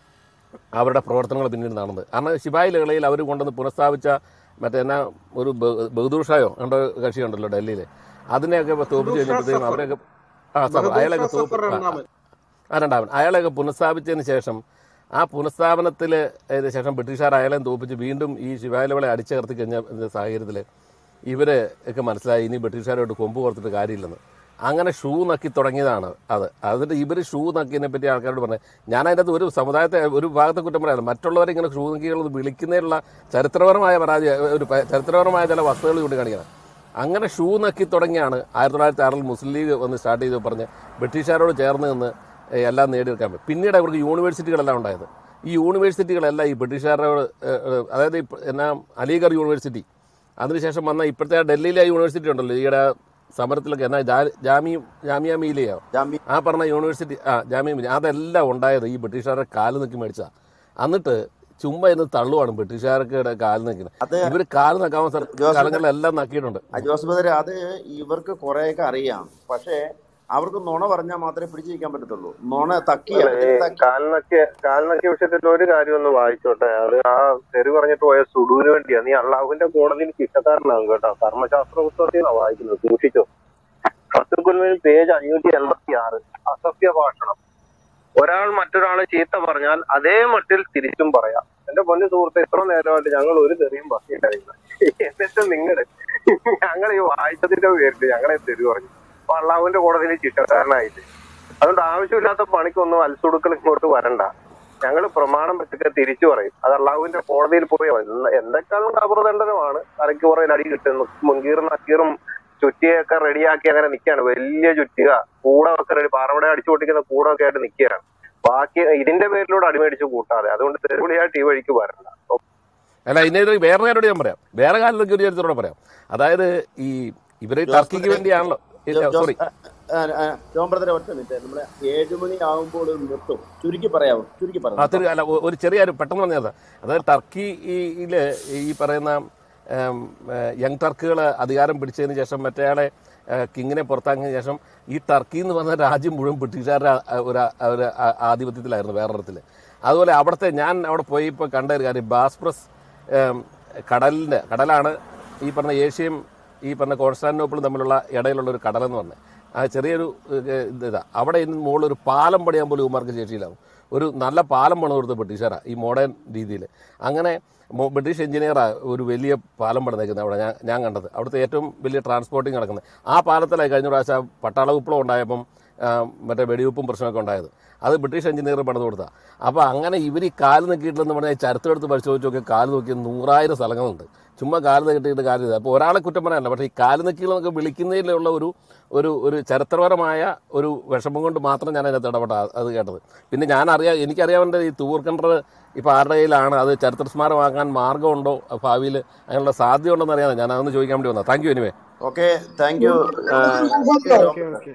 അവരുടെ പ്രവർത്തനങ്ങൾ പിന്നീട് നടന്നത് കാരണം ശിപായി ലഹളയിൽ അവർ കൊണ്ടുവന്ന് പുനഃസ്ഥാപിച്ച മറ്റേ എന്നാ ഒരു ബ- ബഹദൂർ ഷായോ എன்ற കക്ഷിയുണ്ടല്ലോ ഡൽഹിയിൽ അതിനെയൊക്കെ തോപ്പിച്ച് കഴിഞ്ഞപ്പോഴത്തേക്കും അവരെയൊക്കെ ആ സഫർ ബഹദൂർ അയാളെയൊക്കെ ഷാ തോപ്പ് സഫർ ആ, രണ്ടാമൻ ആ രണ്ടാമൻ അയാളെയൊക്കെ പുനഃസ്ഥാപിച്ചതിന് ശേഷം ആ പുനഃസ്ഥാപനത്തിൽ ശേഷം ബ്രിട്ടീഷുകാർ അയാളെയും തോപ്പിച്ച് വീണ്ടും ഈ ശിവാലവളെ അടിച്ചകർത്തി കഴിഞ്ഞ സാഹചര്യത്തിൽ ഇവര് ഒക്കെ മനസ്സിലായി ഇനി ബ്രിട്ടീഷുകാരോട്ട് കൊമ്പ് കോർത്തിട്ട് കാര്യമില്ലെന്ന് അങ്ങനെ ഷൂ നക്കി തുടങ്ങിയതാണ് അത് അതിന്റെ ഇവർ ഷൂ നക്കിയതിനെ പറ്റി ആൾക്കാരോട് പറഞ്ഞത് ഞാൻ അതിൻ്റെ അകത്ത് ഒരു സമുദായത്തെ ഒരു ഭാഗത്തെ കുറ്റം പറയാറ് മറ്റുള്ളവരെ ഇങ്ങനെ ഷൂ നക്കികൾ വിളിക്കുന്നതിനുള്ള ചരിത്രപരമായ പരാജയ ഒരു പ- ചരിത്രപരമായ ചില വസ്തുതകൾ ചൂണ്ടിക്കാണിക്കണം അങ്ങനെ ഷൂ നക്കി തുടങ്ങിയാണ് ആയിരത്തി തൊള്ളായിരത്തി ആറിൽ മുസ്ലിം ലീഗ് വന്ന് സ്റ്റാർട്ട് ചെയ്ത് പറഞ്ഞ് ബ്രിട്ടീഷുകാരോട് ചേർന്ന് നിന്ന് ഏഹ്, എല്ലാം നേടിയെടുക്കാൻ പറ്റും പിന്നീട് അവർക്ക് യൂണിവേഴ്സിറ്റികളെല്ലാം ഉണ്ടായത് ഈ യൂണിവേഴ്സിറ്റികളെല്ലാം ഈ ബ്രിട്ടീഷുകാരോട് ഏഹ്, ഏഹ്, അതായത് ഇപ്പ- എന്നാ അലിഗർ യൂണിവേഴ്സിറ്റി അതിനുശേഷം വന്ന ഇപ്പോഴത്തെ ആ ഡൽഹിയിലെ യൂണിവേഴ്സിറ്റി ഉണ്ടല്ലോ ഈയിടെ സമരത്തിലൊക്കെ എന്നാ ജാ- ജാമി ജാമിയ മീലിയോ ജാമ്യ ആ പറഞ്ഞ യൂണിവേഴ്സിറ്റി ആ ജാമ്യ മിലിയ അതെല്ലാം ഉണ്ടായത് ഈ ബ്രിട്ടീഷുകാരുടെ കാല് നിൽക്കി മേടിച്ചാ എന്നിട്ട് ചുമ്മാ ഇന്ന് തള്ളുവാണ് ബ്രിട്ടീഷുകാർക്ക് കാല് നിൽക്കുന്നത് അത് ഇവര് കാല് നിൽക്കാവുന്ന സ്ഥല- ജോസഫ് സ്ഥലങ്ങളിലെല്ലാം നക്കിയിട്ടുണ്ട് ആ ജോസഫ് ബദരെ അത് ഇവർക്ക് കുറെയൊക്കെ അറിയാം പക്ഷേ അവർക്ക് നുണ പറഞ്ഞാൽ മാത്രമേ പിടിച്ചു നിൽക്കാൻ പറ്റത്തുള്ളൂ നുണ തക്കി അല്ല ഈ അതിന് തക്കി കാലിനൊക്കെ കാലിനൊക്കെ വിഷയത്തിൽ ഒരു കാര്യം ഒന്ന് വായിച്ചോട്ടെ അത് ആ തെറി പറഞ്ഞിട്ട് പോയ സുഡുവിന് വേണ്ടിയാ നീ അള്ളാഹുവിന്റെ കോടതിയിൽ ശിക്ഷക്കാരനാകും കേട്ടോ കർമ്മശാസ്ത്ര പുസ്തകത്തിൽ നിന്നാണ് വായിക്കുന്നത് സൂക്ഷിച്ചോ ഫത്തുക്കുൽമിൽ പേജ് അഞ്ഞൂറ്റി എൺപത്തി ആറ് അസഭ്യ ഭാഷണം ഒരാൾ മറ്റൊരാളെ ചീത്ത പറഞ്ഞാൽ അതേ മട്ടിൽ തിരിച്ചും പറയാം എന്റെ പൊന്നു സുഹൃത്തെ ഇത്ര നേരമായിട്ട് ഞങ്ങൾ ഒരു തെറിയും പറഞ്ഞില്ലായിരുന്നു എന്നിട്ട് നിങ്ങൾ ഞങ്ങൾ ഈ വായിച്ചതിന്റെ പേരിൽ ഞങ്ങളെ തെറി പറഞ്ഞു അപ്പൊ അള്ളാഹുവിന്റെ കോടതിയിൽ ശിക്ഷക്കാരനായിട്ട് അതുകൊണ്ട് ആവശ്യമില്ലാത്ത പണിക്കൊന്നും അൽസുടുക്കൾ ഇങ്ങോട്ട് വരണ്ട ഞങ്ങൾ പ്രമാണം വെച്ചൊക്കെ തിരിച്ചു പറയും അത് അള്ളാഹുവിന്റെ കോടതിയിൽ പോയി എന്ത- എന്തൊക്കെയാലും കബറദണ്ഡനമാണ് തലയ്ക്ക് കുറെ അടി കിട്ടുന്നു മുൻകീറും നക്കീറും ചുറ്റിയൊക്കെ റെഡിയാക്കി അങ്ങനെ നിൽക്കുകയാണ് വലിയ ചുറ്റിക കൂടൊക്കെ റെഡി പാറമട അടിച്ചു പൊട്ടിക്കുന്ന കൂടൊക്കെ ആയിട്ട് നിൽക്കുകയാണ് ബാക്കി ഇതിന്റെ പേരിലൂടെ അടിമേടിച്ച് കൂട്ടാതെ അതുകൊണ്ട് തെരുവിളിയായിട്ട് ഈ വഴിക്ക് വരണ്ട അല്ല ഇതിനൊരു വേറെ കാര്യോട് ഞാൻ പറയാം വേറെ കാലത്തൊക്കെ ഒരു ചരിത്രത്തോടെ പറയാം അതായത് ഈ ഇവര് ജോസ് ടർക്കിക്ക് ബ്രദറെ വേണ്ടിയാണല്ലോ ജോ- സോറി ജോസ് ആ, ആ, ആ, ജോൺ ബ്രദറെ ഒറ്റ മിനിറ്റ് നമ്മളെ ഏഴ് മണി ആകുമ്പോൾ നിർത്തും ചുരുക്കി പറയാമോ ചുരുക്കി പറയാം അത് അല്ല ഒ- ഒരു ചെറിയ കാര്യം പെട്ടെന്ന് പറഞ്ഞത് അതായത് ടർക്കിയില് ഈ പറയുന്ന ഉം, ഏഹ്, യങ് ടർക്കുകൾ അധികാരം പിടിച്ചതിന് ശേഷം മറ്റേയാളെ ഏഹ്, കിങ്ങിനെ പുറത്താക്കിയതിന് ശേഷം ഈ ടർക്കി എന്ന് പറഞ്ഞ രാജ്യം മുഴുവൻ ബ്രിട്ടീഷുകാരുടെ ആ- ഒരു ആ- ഒരു ആ- ആധിപത്യത്തിലായിരുന്നു വേറൊരിടത്തിൽ അതുപോലെ അവിടുത്തെ ഞാൻ അവിടെ പോയി ഇപ്പോൾ കണ്ട ഒരു കാര്യം ബാസ്പ്രസ് ഏം, കടലിൻ്റെ കടലാണ് ഈ പറഞ്ഞ ഏഷ്യയും ഈ പറഞ്ഞ കോൺസ്റ്റാന്റിനോപ്പിളും തമ്മിലുള്ള ഇടയിലുള്ള ഒരു കടലെന്ന് പറഞ്ഞത് ആ ചെറിയൊരു ഏഹ്, ഇത് ഇതാ അവിടെ ഇന്ന് മുകളിൽ ഒരു പാലം പണിയാൻ പോലും ഇവന്മാർക്ക് ശേഷിയില്ലാവും ഒരു നല്ല പാലം പണിത് കൊടുത്ത ബ്രിട്ടീഷുകാരാണ് ഈ മോഡേൺ രീതിയിൽ അങ്ങനെ മോ- ബ്രിട്ടീഷ് എഞ്ചിനീയറാണ് ഒരു വലിയ പാലം പണിതേക്കുന്നത് അവിടെ ഞാൻ ഞാൻ കണ്ടത് അവിടുത്തെ ഏറ്റവും വലിയ ട്രാൻസ്പോർട്ടിങ് നടക്കുന്നത് ആ പാലത്തിലായി കഴിഞ്ഞ പ്രാവശ്യം പട്ടാള വിപ്ലവം ഉണ്ടായപ്പം ആ, മറ്റേ വെടിവെപ്പും പ്രശ്നമൊക്കെ ഉണ്ടായത് അത് ബ്രിട്ടീഷ് എഞ്ചിനീയർ പണിത് കൊടുത്താ അപ്പോൾ അങ്ങനെ ഇവർ ഈ കാല് നിൽക്കിയിട്ടില്ലെന്ന് പറഞ്ഞാൽ ചരിത്രം എടുത്ത് പരിശോധിച്ച് നോക്കി കാല് നോക്കിയ നൂറായിരം സ്ഥലങ്ങളുണ്ട് ചുമ്മാ കാല് നീട്ടിയിട്ട് കാര്യമില്ല അപ്പോൾ ഒരാളെ കുറ്റം പറയാനല്ല പക്ഷേ ഈ കാല് നിൽക്കികളൊക്കെ വിളിക്കുന്നതിലുള്ള ഒരു ഒരു ഒരു ചരിത്രപരമായ ഒരു വിഷമം കൊണ്ട് മാത്രം ഞാൻ അതിനകത്ത് ഇടപെട്ട അത് കേട്ടത് പിന്നെ ഞാൻ അറിയാം എനിക്കറിയാവുന്ന ഈ തൂർക്കണ്ടർ ഇപ്പോൾ ആരുടെ കയ്യിലാണ് അത് ചരിത്ര സ്മാരമാക്കാൻ മാർഗമുണ്ടോ ഭാവിയിൽ അതിനുള്ള സാധ്യത ഉണ്ടോ എന്ന് അറിയാതെ ഞാൻ അതൊന്ന് ചോദിക്കാൻ വേണ്ടി വന്നത് thank you anyway okay thank you okay okay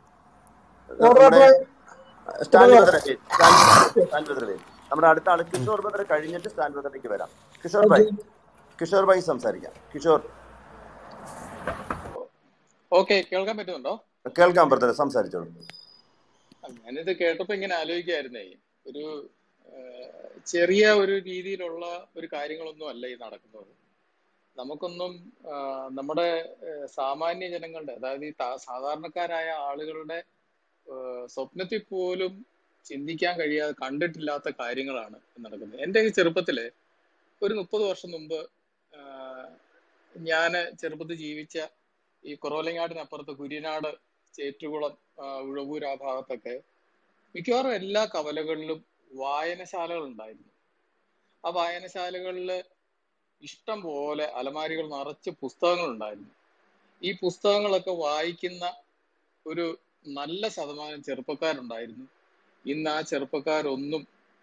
നമ്മുടെ സ്റ്റാൻഡ് ബദറെ സ്റ്റാൻഡ് ബദറെ നമ്മുടെ അടുത്ത ആള് കിഷോർ ബദറെ കഴിഞ്ഞിട്ട് സ്റ്റാൻഡ് ബദറിലേക്ക് വരാം കിഷോർ ഭായ് കിഷോർ ഭായ് സംസാരിക്കാം കിഷോർ ഓക്കെ കേൾക്കാൻ പറ്റുന്നുണ്ടോ കേൾക്കാൻ ബ്രദറെ സംസാരിച്ചോളൂ ആ, ഞാനിത് കേട്ടപ്പോ ഇങ്ങനെ ആലോചിക്കായിരുന്നേ ഒരു ആ, ചെറിയ ഒരു രീതിയിലുള്ള ഒരു കാര്യങ്ങളൊന്നും അല്ല ഈ നടക്കുന്നത് നമുക്കൊന്നും ആ, നമ്മുടെ ആ, സാമാന്യ ജനങ്ങളുടെ അതായത് ഈ താ- സാധാരണക്കാരായ ആളുകളുടെ ആ, സ്വപ്നത്തിൽ പോലും ചിന്തിക്കാൻ കഴിയാതെ കണ്ടിട്ടില്ലാത്ത കാര്യങ്ങളാണ് നടക്കുന്നത് എൻ്റെ ചെറുപ്പത്തില് ഒരു മുപ്പത് വർഷം മുമ്പ് ഞാൻ ചെറുപ്പത്തിൽ ജീവിച്ച ഈ കുറവലങ്ങാടിനപ്പുറത്ത് കുര്യനാട് ചേറ്റുകുളം ആ, ഉഴവൂർ ആ ഭാഗത്തൊക്കെ മിക്കവാറും എല്ലാ കവലകളിലും വായനശാലകൾ ഉണ്ടായിരുന്നു ആ വായനശാലകളിൽ ഇഷ്ടം പോലെ അലമാരികൾ നിറച്ച് പുസ്തകങ്ങൾ ഉണ്ടായിരുന്നു ഈ പുസ്തകങ്ങളൊക്കെ വായിക്കുന്ന ഒരു നല്ല ശതമാനം ചെറുപ്പക്കാരുണ്ടായിരുന്നു ഇന്ന് ആ ചെറുപ്പക്കാരൊന്നും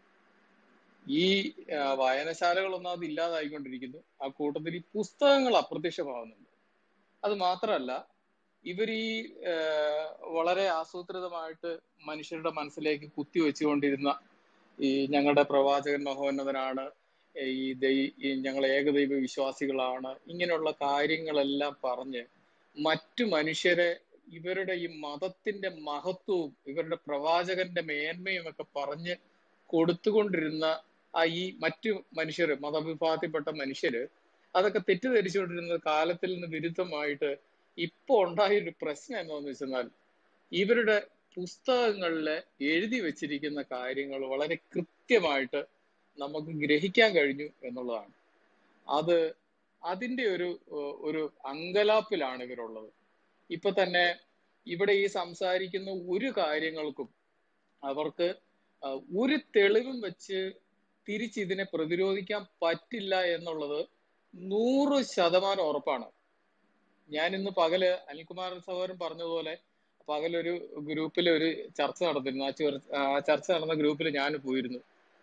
ഈ ആ, വായനശാലകളൊന്നും അത് ഇല്ലാതായിക്കൊണ്ടിരിക്കുന്നു ആ കൂട്ടത്തിൽ ഈ പുസ്തകങ്ങൾ അപ്രത്യക്ഷമാവുന്നുണ്ട് അത് മാത്രമല്ല ഇവർ ഈ ആ, വളരെ ആസൂത്രിതമായിട്ട് മനുഷ്യരുടെ മനസ്സിലേക്ക് കുത്തി വെച്ചുകൊണ്ടിരുന്ന ഈ ഞങ്ങളുടെ പ്രവാചകൻ മഹോന്നതനാണ് ഈ ദൈ ഈ ഞങ്ങൾ ഏകദൈവ വിശ്വാസികളാണ് ഇങ്ങനെയുള്ള കാര്യങ്ങളെല്ലാം പറഞ്ഞ് മറ്റു മനുഷ്യരെ ഇവരുടെ ഈ മതത്തിന്റെ മഹത്വവും ഇവരുടെ പ്രവാചകന്റെ മേന്മയും ഒക്കെ പറഞ്ഞ് കൊടുത്തുകൊണ്ടിരുന്ന ആ ഈ മറ്റു മനുഷ്യര് മതവിഭാഗത്തിൽപ്പെട്ട മനുഷ്യര് അതൊക്കെ തെറ്റിദ്ധരിച്ചുകൊണ്ടിരുന്ന കാലത്തിൽ നിന്ന് വിരുദ്ധമായിട്ട് ഇപ്പൊ ഉണ്ടായ ഒരു പ്രശ്നം എന്താണെന്ന് വെച്ചെന്നാൽ ഇവരുടെ പുസ്തകങ്ങളിൽ എഴുതി വെച്ചിരിക്കുന്ന കാര്യങ്ങൾ വളരെ കൃത്യമായിട്ട് നമുക്ക് ഗ്രഹിക്കാൻ കഴിഞ്ഞു എന്നുള്ളതാണ് അത് അതിന്റെ ഒരു ഏഹ്, ഒരു അങ്കലാപ്പിലാണ് ഇവരുള്ളത് ഇപ്പൊ തന്നെ ഇവിടെ ഈ സംസാരിക്കുന്ന ഒരു കാര്യങ്ങൾക്കും അവർക്ക് ആ, ഒരു തെളിവും വെച്ച് തിരിച്ച് ഇതിനെ പ്രതിരോധിക്കാൻ പറ്റില്ല എന്നുള്ളത് നൂറ് ശതമാനം ഉറപ്പാണ് ഞാൻ ഇന്ന് പകല് അനിൽകുമാർ സഹോദരൻ പറഞ്ഞതുപോലെ പകലൊരു ഗ്രൂപ്പിൽ ഒരു ചർച്ച നടന്നിരുന്നു ആ ചെറു- ആ ചർച്ച നടന്ന ഗ്രൂപ്പിൽ ഞാൻ പോയിരുന്നു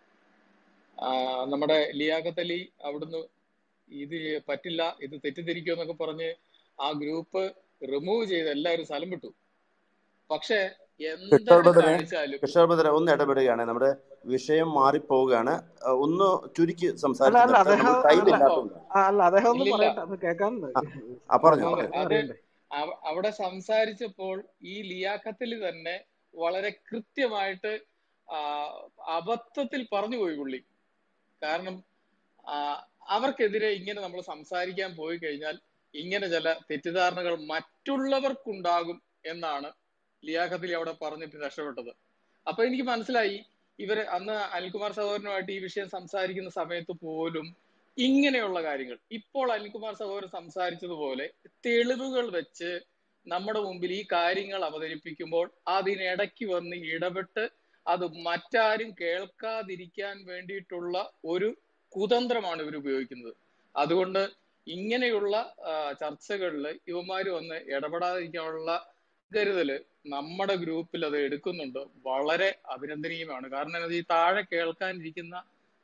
ആ, നമ്മുടെ ലിയാഖത്ത് അലി അവിടുന്ന് ഇത് പറ്റില്ല ഇത് തെറ്റിദ്ധരിക്കുമെന്നൊക്കെ പറഞ്ഞ് ആ ഗ്രൂപ്പ് റിമൂവ് ചെയ്ത് എല്ലാവരും സ്ഥലം വിട്ടു പക്ഷെ കിഷോർ എന്തൊക്കെ ബദറെ കാണിച്ചാലും കിഷോർ ബദറെ ഒന്ന് ഇടപെടുകയാണ് നമ്മുടെ വിഷയം മാറിപ്പോവുകയാണ് ആ, ഒന്ന് ചുരുക്കി അല്ല സംസാരിച്ചു അല്ല നിർത്താൻ അദ്ദേഹം നമുക്ക് ടൈം അല്ല ഇല്ലാത്തതുകൊണ്ടാണ് ആ, അല്ല അദ്ദേഹം ഒന്ന് ഇല്ലില്ല പറയട്ടെ അത് കേൾക്കാനുണ്ട് ആ ആ, പറഞ്ഞോ അത് പറഞ്ഞോ അത് അത് അറിയണ്ടേ അവ- അവിടെ സംസാരിച്ചപ്പോൾ ഈ ലിയാഖത്തിൽ തന്നെ വളരെ കൃത്യമായിട്ട് ആ, അബദ്ധത്തിൽ പറഞ്ഞു പോയി പുള്ളി കാരണം ആ, അവർക്കെതിരെ ഇങ്ങനെ നമ്മൾ സംസാരിക്കാൻ പോയി കഴിഞ്ഞാൽ ഇങ്ങനെ ചില തെറ്റിദ്ധാരണകൾ മറ്റുള്ളവർക്കുണ്ടാകും എന്നാണ് ലിയാഖത്തിൽ അവിടെ പറഞ്ഞിട്ട് രക്ഷപ്പെട്ടത് അപ്പൊ എനിക്ക് മനസ്സിലായി ഇവര് അന്ന് അനിൽകുമാർ സഹോദരനുമായിട്ട് ഈ വിഷയം സംസാരിക്കുന്ന സമയത്ത് പോലും ഇങ്ങനെയുള്ള കാര്യങ്ങൾ ഇപ്പോൾ അനിൽകുമാർ സഹോദരൻ സംസാരിച്ചതുപോലെ തെളിവുകൾ വെച്ച് നമ്മുടെ മുമ്പിൽ ഈ കാര്യങ്ങൾ അവതരിപ്പിക്കുമ്പോൾ അതിനിടയ്ക്ക് വന്ന് ഇടപെട്ട് അത് മറ്റാരും കേൾക്കാതിരിക്കാൻ വേണ്ടിയിട്ടുള്ള ഒരു കുതന്ത്രമാണ് ഇവർ ഉപയോഗിക്കുന്നത് അതുകൊണ്ട് ഇങ്ങനെയുള്ള ചർച്ചകളിൽ ഇവന്മാര് വന്ന് ഇടപെടാതിരിക്കാനുള്ള കരുതല് നമ്മുടെ ഗ്രൂപ്പിൽ അത് എടുക്കുന്നുണ്ട് വളരെ അഭിനന്ദനീയമാണ് കാരണം എന്താ, ഈ താഴെ കേൾക്കാനിരിക്കുന്ന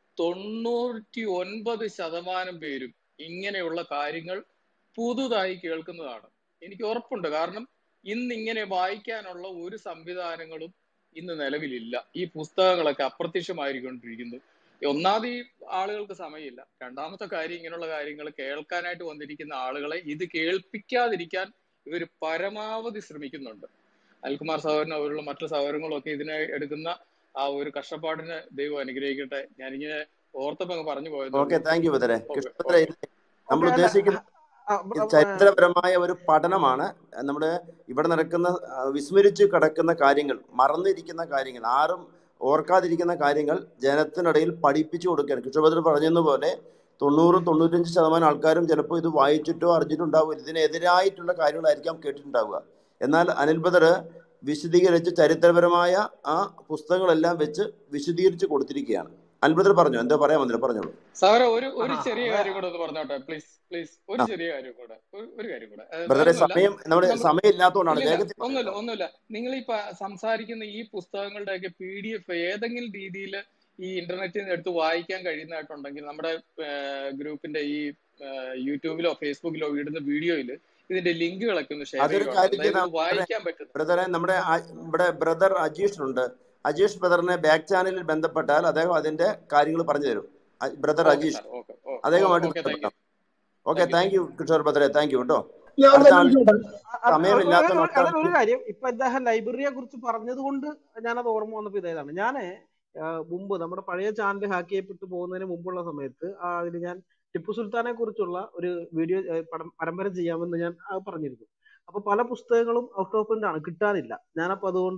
തൊണ്ണൂറ്റി ഒൻപത് ശതമാനം പേരും ഇങ്ങനെയുള്ള കാര്യങ്ങൾ പുതുതായി കേൾക്കുന്നതാണ് എനിക്ക് ഉറപ്പുണ്ട് കാരണം ഇന്ന് ഇങ്ങനെ വായിക്കാനുള്ള ഒരു സംവിധാനങ്ങളും ഇന്ന് നിലവിലില്ല ഈ പുസ്തകങ്ങളൊക്കെ അപ്രത്യക്ഷമായിക്കൊണ്ടിരിക്കുന്നു ഒന്നാമത് ഈ ആളുകൾക്ക് സമയമില്ല രണ്ടാമത്തെ കാര്യം ഇങ്ങനെയുള്ള കാര്യങ്ങൾ കേൾക്കാനായിട്ട് വന്നിരിക്കുന്ന ആളുകളെ ഇത് കേൾപ്പിക്കാതിരിക്കാൻ ഇവർ പരമാവധി ശ്രമിക്കുന്നുണ്ട് അൽകുമാർ സഹോദരനും അവരുള്ള മറ്റു സഹോദരങ്ങളും ഒക്കെ ഇതിനെ എടുക്കുന്ന ആ ഒരു കഷ്ടപ്പാടിന് ദൈവം അനുഗ്രഹിക്കട്ടെ ഞാനിങ്ങനെ ഓർത്തപ്പോ അങ്ങ് പറഞ്ഞു പോയതേ ഓക്കെ ഉള്ളൂ താങ്ക് യു ബദറെ ഓക്കെ കിഷോർ ബദറെ ഓക്കെ ഇത് നമ്മൾ ഓക്കെ അല്ല ഉദ്ദേശിക്കുന്ന ആ, ഇത് ബ്ര- ആ, ചരിത്രപരമായ ഒരു പഠനമാണ് നമ്മുടെ ഇവിടെ നടക്കുന്ന ആ, വിസ്മരിച്ച് കിടക്കുന്ന കാര്യങ്ങൾ മറന്നിരിക്കുന്ന കാര്യങ്ങൾ ആരും ഓർക്കാതിരിക്കുന്ന കാര്യങ്ങൾ ജനത്തിനിടയിൽ പഠിപ്പിച്ചു കൊടുക്കുകയാണ് കൃഷ്ണഭദ്രൻ പറഞ്ഞതുപോലെ തൊണ്ണൂറ് തൊണ്ണൂറ്റഞ്ച് ശതമാനം ആൾക്കാരും ചിലപ്പോൾ ഇത് വായിച്ചിട്ടോ അറിഞ്ഞിട്ടോ ഉണ്ടാവില്ല ഇതിനെതിരായിട്ടുള്ള കാര്യങ്ങളായിരിക്കാം കേട്ടിട്ടുണ്ടാവുക എന്നാൽ അനിൽ ബദർ വിശദീകരിച്ച് ചരിത്രപരമായ ആ പുസ്തകങ്ങളെല്ലാം വെച്ച് വിശദീകരിച്ച് കൊടുത്തിരിക്കുകയാണ് അനിൽ ബദർ പറഞ്ഞു എന്താ പറയാൻ വന്നില്ല പറഞ്ഞോളൂ സാറേ ഒരു ഒരു ആ ചെറിയ അതെ കാര്യം കൂടെ ഒന്ന് പറഞ്ഞോട്ടെ പ്ലീസ് പ്ലീസ് ഒരു ആ ചെറിയ കാര്യം കൂടെ ഒരു ഒരു കാര്യം കൂടെ അത് ബ്രദറെ വേറൊന്നുമല്ല സമയം നമ്മുടെ നമ്മൾ സമയം ഇല്ലാത്തതുകൊണ്ടാണ് ഇല്ലില്ല വേഗത്തിൽ ഒന്നുമില്ല പറഞ്ഞോ ഒന്നുമില്ല നിങ്ങൾ ഈ പ- സംസാരിക്കുന്ന ഈ പുസ്തകങ്ങളുടെയൊക്കെ പി ഡി എഫ് ഏതെങ്കിലും രീതിയിൽ ഈ ഇന്റർനെറ്റിൽ നിന്ന് എടുത്ത് വായിക്കാൻ കഴിയുന്നതായിട്ടുണ്ടെങ്കിൽ നമ്മുടെ ഗ്രൂപ്പിന്റെ ഈ ഏഹ്, യൂട്യൂബിലോ ഫേസ്ബുക്കിലോ ഇടുന്ന വീഡിയോയിൽ ഇതിന്റെ ലിങ്കുകളൊക്കെ ഒന്ന് ഷെയർ അതൊരു ചെയ്യുവാണെങ്കിൽ കാര്യം അതായത് ചെയ്താൽ ഇത് വായിക്കാൻ പറ്റുന്ന ബ്രദറെ നമ്മുടെ ആ- ഇവിടെ ബ്രദർ അജീഷ് ഉണ്ട് അജീഷ് ബ്രദറിനെ ബാക്ക് ചാനലിൽ ബന്ധപ്പെട്ടാൽ അദ്ദേഹം അതിന്റെ കാര്യങ്ങൾ പറഞ്ഞു തരും അ- brother okay Ajeesh sir okay അദ്ദേഹമായിട്ട് ഓക്കെ താങ്ക് യു ബന്ധപ്പെട്ടാം okay thank you thank you Kishore ബ്രദറെ താങ്ക് യു കേട്ടോ ഞാൻ അടുത്ത തന്നെ ആൾ ചോദിച്ചോട്ടെ അ- അത് ഒരു സമയമില്ലാത്ത ഒരു- മറ്റു അതൊരു ഒരു ആൾക്ക് കാര്യം ഇപ്പൊ അദ്ദേഹം ലൈബ്രറിയെ കുറിച്ച് പറഞ്ഞത് കൊണ്ട് ഞാനത് ഓർമ്മ വന്നപ്പോ ഇതാണ് ഞാന് ആ, മുമ്പ് നമ്മുടെ പഴയ ചാനൽ ഹാക്ക് ചെയ്യപ്പെട്ടു പോകുന്നതിന് മുമ്പുള്ള സമയത്ത് അതിൽ ഞാൻ ടിപ്പു സുൽത്താനെ കുറിച്ചുള്ള ഒരു വീഡിയോ ഏ, പടം- പരമ്പര ചെയ്യാമെന്ന് ഞാൻ ആ, പറഞ്ഞിരുന്നു അപ്പൊ പല പുസ്തകങ്ങളും ഔട്ട് ഓഫ് പ്രിന്റ് ആണ് കിട്ടാനില്ല ഞാനപ്പോ അതുകൊണ്ട്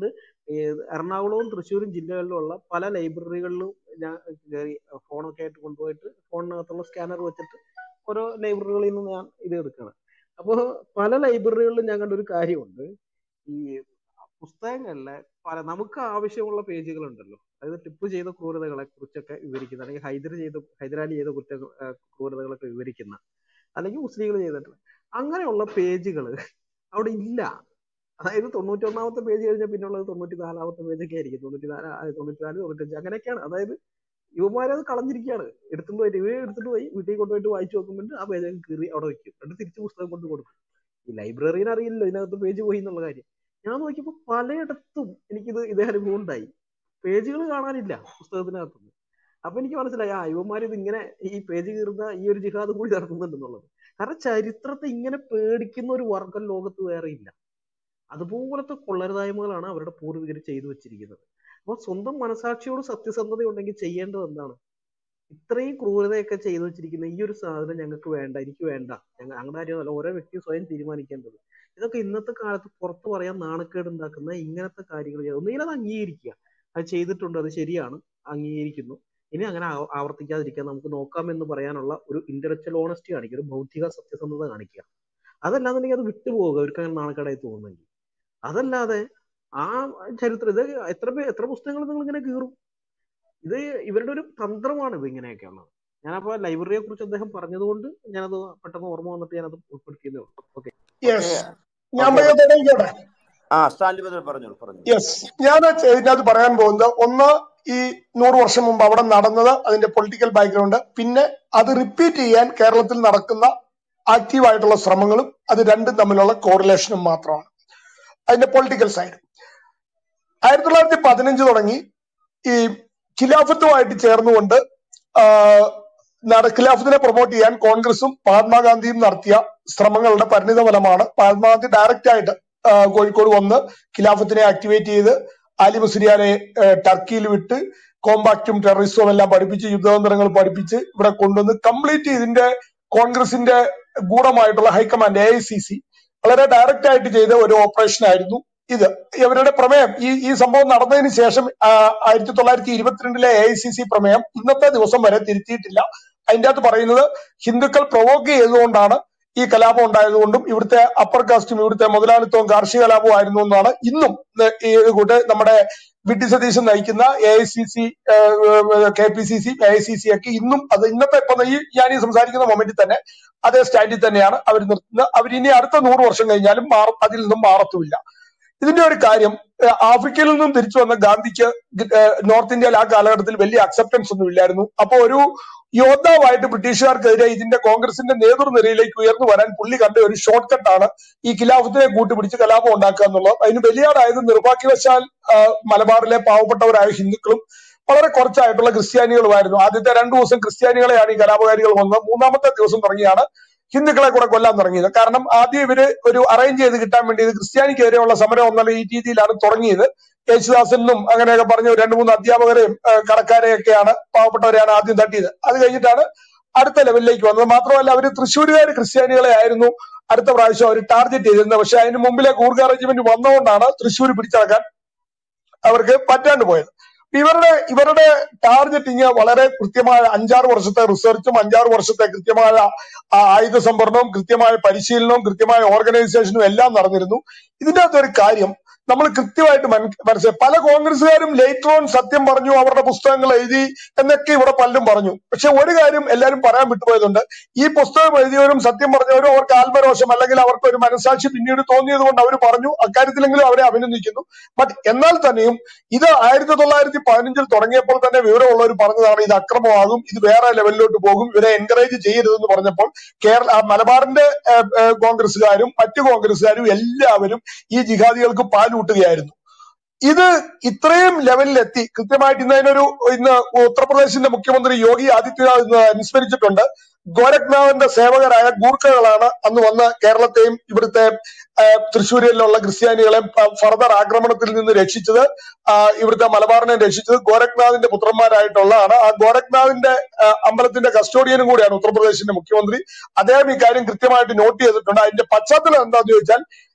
ഈ എറണാകുളവും തൃശ്ശൂരും ജില്ലകളിലുള്ള പല ലൈബ്രറികളിലും ഞാൻ കയറി ഫോണൊക്കെ ആയിട്ട് കൊണ്ടുപോയിട്ട് ഫോണിനകത്തുള്ള സ്കാനർ വെച്ചിട്ട് ഓരോ ലൈബ്രറികളിൽ നിന്ന് ഞാൻ ഇത് എടുക്കണം അപ്പോൾ പല ലൈബ്രറികളിലും ഞാൻ കണ്ട ഒരു കാര്യമുണ്ട് ഈ പുസ്തകങ്ങളിലെ പല നമുക്ക് ആവശ്യമുള്ള പേജുകൾ ഉണ്ടല്ലോ അതായത് ടിപ്പു ചെയ്ത ക്രൂരതകളെ കുറിച്ചൊക്കെ വിവരിക്കുന്ന അല്ലെങ്കിൽ ഹൈദർ ചെയ്ത ഹൈദരാലി ചെയ്ത കുറ്റ ക്രൂരതകളൊക്കെ വിവരിക്കുന്ന അല്ലെങ്കിൽ മുസ്ലിങ്ങൾ ചെയ്തിട്ടുള്ള അങ്ങനെയുള്ള പേജുകൾ അവിടെ ഇല്ല അതായത് തൊണ്ണൂറ്റി ഒന്നാമത്തെ പേജ് കഴിഞ്ഞാൽ പിന്നുള്ളത് തൊണ്ണൂറ്റി നാലാമത്തെ പേജൊക്കെ ആയിരിക്കും തൊണ്ണൂറ്റി നാല് തൊണ്ണൂറ്റി നാല് തൊണ്ണൂറ്റഞ്ച് അങ്ങനെയൊക്കെയാണ് അതായത് യുവമാരത് കളഞ്ഞിരിക്കുകയാണ് എടുത്തുകൊണ്ട് പോയിട്ട് ഇവരെ എടുത്തിട്ട് പോയി വീട്ടിൽ കൊണ്ടുപോയിട്ട് വായിച്ചു നോക്കുമ്പോൾ ആ പേജ് കീറി അവിടെ വെക്കും എന്നിട്ട് തിരിച്ച് പുസ്തകം കൊണ്ട് കൊടുക്കും ഈ ലൈബ്രറിന് അറിയില്ലല്ലോ ഇതിനകത്ത് പേജ് പോയി എന്നുള്ള കാര്യം ഞാൻ നോക്കിയപ്പോൾ പലയിടത്തും എനിക്കിത് ഇതേ അനുഭവം ഉണ്ടായി പേജുകൾ കാണാനില്ല പുസ്തകത്തിനകത്തുനിന്ന് അപ്പൊ എനിക്ക് മനസ്സിലായി ആ യുവമാർ ഇത് ഇങ്ങനെ ഈ പേജ് കീറുന്ന ഈ ഒരു ജിഹാദ് കൂടി നടത്തുന്നുണ്ടെന്നുള്ളത് കാരണം ചരിത്രത്തെ ഇങ്ങനെ പേടിക്കുന്ന ഒരു വർഗം ലോകത്ത് വേറെ ഇല്ല അതുപോലത്തെ കൊള്ളരുതായ്മകളാണ് അവരുടെ പൂർവികർ ചെയ്തു വെച്ചിരിക്കുന്നത് അപ്പോൾ സ്വന്തം മനസാക്ഷിയോട് സത്യസന്ധത ഉണ്ടെങ്കിൽ ചെയ്യേണ്ടത് എന്താണ് ഇത്രയും ക്രൂരതയൊക്കെ ചെയ്തു വെച്ചിരിക്കുന്ന ഈ ഒരു സാധനം ഞങ്ങൾക്ക് വേണ്ട എനിക്ക് വേണ്ട ഞങ്ങൾ ഞങ്ങളുടെ കാര്യമല്ല ഓരോ വ്യക്തി സ്വയം തീരുമാനിക്കേണ്ടത് ഇതൊക്കെ ഇന്നത്തെ കാലത്ത് പുറത്തു പറയാൻ നാണക്കേട് ഉണ്ടാക്കുന്ന ഇങ്ങനത്തെ കാര്യങ്ങൾ ഒന്നുകിൽ അത് അംഗീകരിക്കുക അത് ചെയ്തിട്ടുണ്ട് അത് ശരിയാണ് അംഗീകരിക്കുന്നു ഇനി അങ്ങനെ ആവർത്തിക്കാതിരിക്കാൻ നമുക്ക് നോക്കാം എന്ന് പറയാനുള്ള ഒരു ഇന്റലക്ച്വൽ ഓണസ്റ്റി കാണിക്കുക ഒരു ബൗദ്ധിക സത്യസന്ധത കാണിക്കുക അതല്ലാന്നുണ്ടെങ്കിൽ അത് വിട്ടുപോകുക അവർക്ക് അങ്ങനെ നാണക്കേടായി തോന്നുന്നെങ്കിൽ അതല്ലാതെ ആ ചരിത്രം ഇത് എത്ര പേ എത്ര പുസ്തകങ്ങൾ നിങ്ങൾ ഇങ്ങനെ കീറും ഇത് ഇവരുടെ ഒരു തന്ത്രമാണ് ഇത് ഇങ്ങനെയൊക്കെ ഉള്ളത് ഞാനപ്പോ ലൈബ്രറിയെ കുറിച്ച് അദ്ദേഹം പറഞ്ഞതുകൊണ്ട് ഞാനത് പെട്ടെന്ന് ഓർമ്മ വന്നിട്ട് ഞാനത് ഉൾപ്പെടുത്തിയതേ ഉള്ളൂ ഓക്കെ യെസ് ഞാൻ തുടങ്ങിക്കോട്ടെ ആ സ്റ്റാൻലി ബദൽ പറഞ്ഞു പറഞ്ഞു യെസ് ഞാൻ ഇതിനകത്ത് പറയാൻ പോകുന്നത് ഒന്ന് ഈ നൂറ് വർഷം മുമ്പ് അവിടെ നടന്നത് അതിന്റെ പൊളിറ്റിക്കൽ ബാക്ക്ഗ്രൗണ്ട് പിന്നെ അത് റിപ്പീറ്റ് ചെയ്യാൻ കേരളത്തിൽ നടക്കുന്ന ആക്റ്റീവായിട്ടുള്ള ശ്രമങ്ങളും അത് രണ്ടും തമ്മിലുള്ള കോറിലേഷനും മാത്രമാണ് അതിന്റെ പൊളിറ്റിക്കൽ സൈഡ് ആയിരത്തി തൊള്ളായിരത്തി പതിനഞ്ച് തുടങ്ങി ഈ ഖിലാഫത്തുമായിട്ട് ചേർന്നുകൊണ്ട് ഖിലാഫത്തിനെ പ്രൊമോട്ട് ചെയ്യാൻ കോൺഗ്രസും മഹാത്മാഗാന്ധിയും നടത്തിയ ശ്രമങ്ങളുടെ പരിണിത ഫലമാണ് മഹാത്മാഗാന്ധി ഡയറക്റ്റ് ആയിട്ട് കോഴിക്കോട് വന്ന് ഖിലാഫത്തിനെ ആക്ടിവേറ്റ് ചെയ്ത് അലി മുസ്ലിയാരെ ടർക്കിയിൽ വിട്ട് കോമ്പാക്റ്റും ടെററിസവും എല്ലാം പഠിപ്പിച്ച് യുദ്ധതന്ത്രങ്ങൾ പഠിപ്പിച്ച് ഇവിടെ കൊണ്ടുവന്ന് കംപ്ലീറ്റ് ഇതിന്റെ കോൺഗ്രസിന്റെ ഗൂഢമായിട്ടുള്ള high command A I C C വളരെ ഡയറക്റ്റ് ആയിട്ട് ചെയ്ത ഒരു ഓപ്പറേഷൻ ആയിരുന്നു ഇത് ഇവരുടെ പ്രമേയം ഈ ഈ സംഭവം നടന്നതിന് ശേഷം ആയിരത്തി തൊള്ളായിരത്തി ഇരുപത്തിരണ്ടിലെ എ ഐ സി സി പ്രമേയം ഇന്നത്തെ ദിവസം വരെ തിരുത്തിയിട്ടില്ല അതിന്റെ അകത്ത് പറയുന്നത് ഹിന്ദുക്കൾ പ്രൊവോക്ക് ചെയ്തുകൊണ്ടാണ് ഈ കലാപം ഉണ്ടായതുകൊണ്ടും ഇവിടുത്തെ അപ്പർ കാസ്റ്റും ഇവിടുത്തെ മുതലാളിത്തവും കാർഷിക കലാപവും ആയിരുന്നു എന്നാണ് ഇന്നും ഈ കൂട്ട് നമ്മുടെ വി ടി സതീശൻ നയിക്കുന്ന A I C C K P C C A I C C ഒക്കെ ഇന്നും അത് ഇന്നത്തെ ഇപ്പൊ ഈ ഞാൻ ഈ സംസാരിക്കുന്ന മൊമെന്റിൽ തന്നെ അതേ സ്റ്റാൻഡിൽ തന്നെയാണ് അവർ നിർത്തുന്നത് അവർ ഇനി അടുത്ത നൂറ് വർഷം കഴിഞ്ഞാലും മാറും അതിൽ നിന്നും മാറത്തുമില്ല ഇതിന്റെ ഒരു കാര്യം ആഫ്രിക്കയിൽ നിന്നും തിരിച്ചു വന്ന ഗാന്ധിക്ക് നോർത്ത് ഇന്ത്യയിൽ ആ കാലഘട്ടത്തിൽ വലിയ അക്സെപ്റ്റൻസ് ഒന്നും ഇല്ലായിരുന്നു അപ്പൊ ഒരു യോദ്ധാവായിട്ട് ബ്രിട്ടീഷുകാർക്കെതിരെ ഇതിന്റെ കോൺഗ്രസിന്റെ നേതൃനിരയിലേക്ക് ഉയർന്നു വരാൻ പുള്ളി കണ്ട ഒരു ഷോർട്ട് കട്ടാണ് ഈ ഖിലാഫത്തിനെ കൂട്ടുപിടിച്ച് കലാപം ഉണ്ടാക്കുക എന്നുള്ളത് അതിന് ബലിയാടായത് നിർഭാഗ്യവശാൽ മലബാറിലെ പാവപ്പെട്ടവരായ ഹിന്ദുക്കളും വളരെ കുറച്ചായിട്ടുള്ള ക്രിസ്ത്യാനികളുമായിരുന്നു ആദ്യത്തെ രണ്ടു ദിവസം ക്രിസ്ത്യാനികളെയാണ് ഈ കലാപകാരികൾ വന്നത് മൂന്നാമത്തെ ദിവസം തുടങ്ങിയാണ് ഹിന്ദുക്കളെ കൂടെ കൊല്ലാൻ തുടങ്ങിയത് കാരണം ആദ്യം ഇവര് ഒരു അറേഞ്ച് ചെയ്ത് കിട്ടാൻ വേണ്ടി ഇത് ക്രിസ്ത്യാനിക്കെതിരെയുള്ള സമരം എന്നുള്ള ഈ രീതിയിലാണ് തുടങ്ങിയത് യേശുദാസനും അങ്ങനെയൊക്കെ പറഞ്ഞ രണ്ട് മൂന്ന് അധ്യാപകരെയും കടക്കാരെയൊക്കെയാണ് പാവപ്പെട്ടവരെയാണ് ആദ്യം തട്ടിയത് അത് കഴിഞ്ഞിട്ടാണ് അടുത്ത ലെവലിലേക്ക് വന്നത് മാത്രമല്ല അവർ തൃശ്ശൂരുകാർ ക്രിസ്ത്യാനികളെ ആയിരുന്നു അടുത്ത പ്രാവശ്യം അവർ ടാർഗറ്റ് ചെയ്തിരുന്നത് പക്ഷെ അതിന് മുമ്പിലെ കൂർഗ റെജിമെന്റ് വന്നുകൊണ്ടാണ് തൃശ്ശൂർ പിടിച്ചടക്കാൻ അവർക്ക് പറ്റാണ്ട് പോയത് ഇവരുടെ ഇവരുടെ ടാർഗറ്റിങ് വളരെ കൃത്യമായ അഞ്ചാറ് വർഷത്തെ റിസർച്ചും അഞ്ചാറ് വർഷത്തെ കൃത്യമായ ആയുധ സംഭരണവും കൃത്യമായ പരിശീലനവും കൃത്യമായ ഓർഗനൈസേഷനും എല്ലാം നടന്നിരുന്നു ഇതിന്റെ അകത്തൊരു കാര്യം നമ്മൾ കൃത്യമായിട്ട് മനസ്സിലായി പല കോൺഗ്രസ്സുകാരും ലേറ്റർ ഓൺ സത്യം പറഞ്ഞു അവരുടെ പുസ്തകങ്ങൾ എഴുതി എന്നൊക്കെ ഇവിടെ പലരും പറഞ്ഞു പക്ഷെ ഒരു കാര്യം എല്ലാവരും പറയാൻ വിട്ടുപോയതുണ്ട് ഈ പുസ്തകം എഴുതിയവരും സത്യം പറഞ്ഞവരും അവർക്ക് ആത്മരോഷം അല്ലെങ്കിൽ അവർക്ക് ഒരു മനസാക്ഷി പിന്നീട് തോന്നിയത് കൊണ്ട് അവർ പറഞ്ഞു അക്കാര്യത്തിലെങ്കിലും അവരെ അഭിനന്ദിക്കുന്നു ബട്ട് എന്നാൽ തന്നെയും ഇത് ആയിരത്തി തൊള്ളായിരത്തി പതിനഞ്ചിൽ തുടങ്ങിയപ്പോൾ തന്നെ വിവരമുള്ളവർ പറഞ്ഞതാണ് ഇത് അക്രമമാകും ഇത് വേറെ ലെവലിലോട്ട് പോകും ഇവരെ എൻകറേജ് ചെയ്യരുതെന്ന് പറഞ്ഞപ്പോൾ കേരള മലബാറിന്റെ കോൺഗ്രസ്സുകാരും മറ്റു കോൺഗ്രസ്സുകാരും എല്ലാവരും ഈ ജിഹാദികൾക്ക് പാലൂട്ടുകയായിരുന്നു ഇത് ഇത്രയും ലെവലിൽ എത്തി കൃത്യമായിട്ട് ഇന്ന് അതിനൊരു ഇന്ന് ഉത്തർപ്രദേശിന്റെ മുഖ്യമന്ത്രി യോഗി ആദിത്യനാഥ് ഇന്ന് അനുസ്മരിച്ചിട്ടുണ്ട് ഗോരഖ്നാഥിന്റെ സേവകരായ ഗൂർഖകളാണ് അന്ന് വന്ന് കേരളത്തെയും ഇവിടുത്തെ തൃശ്ശൂരിലുള്ള ക്രിസ്ത്യാനികളെ ഫർദർ ആക്രമണത്തിൽ നിന്ന് രക്ഷിച്ചത് ഇവിടുത്തെ മലബാറിനെ രക്ഷിച്ചത് ഗോരഖ്നാഥിന്റെ പുത്രന്മാരായിട്ടുള്ളതാണ് ആ ഗോരഖ്നാഥിന്റെ അമ്പലത്തിന്റെ കസ്റ്റോഡിയനും കൂടിയാണ് ഉത്തർപ്രദേശിന്റെ മുഖ്യമന്ത്രി അദ്ദേഹം ഇക്കാര്യം കൃത്യമായിട്ട് നോട്ട് ചെയ്തിട്ടുണ്ട് അതിന്റെ പശ്ചാത്തലം എന്താന്ന് ചോദിച്ചാൽ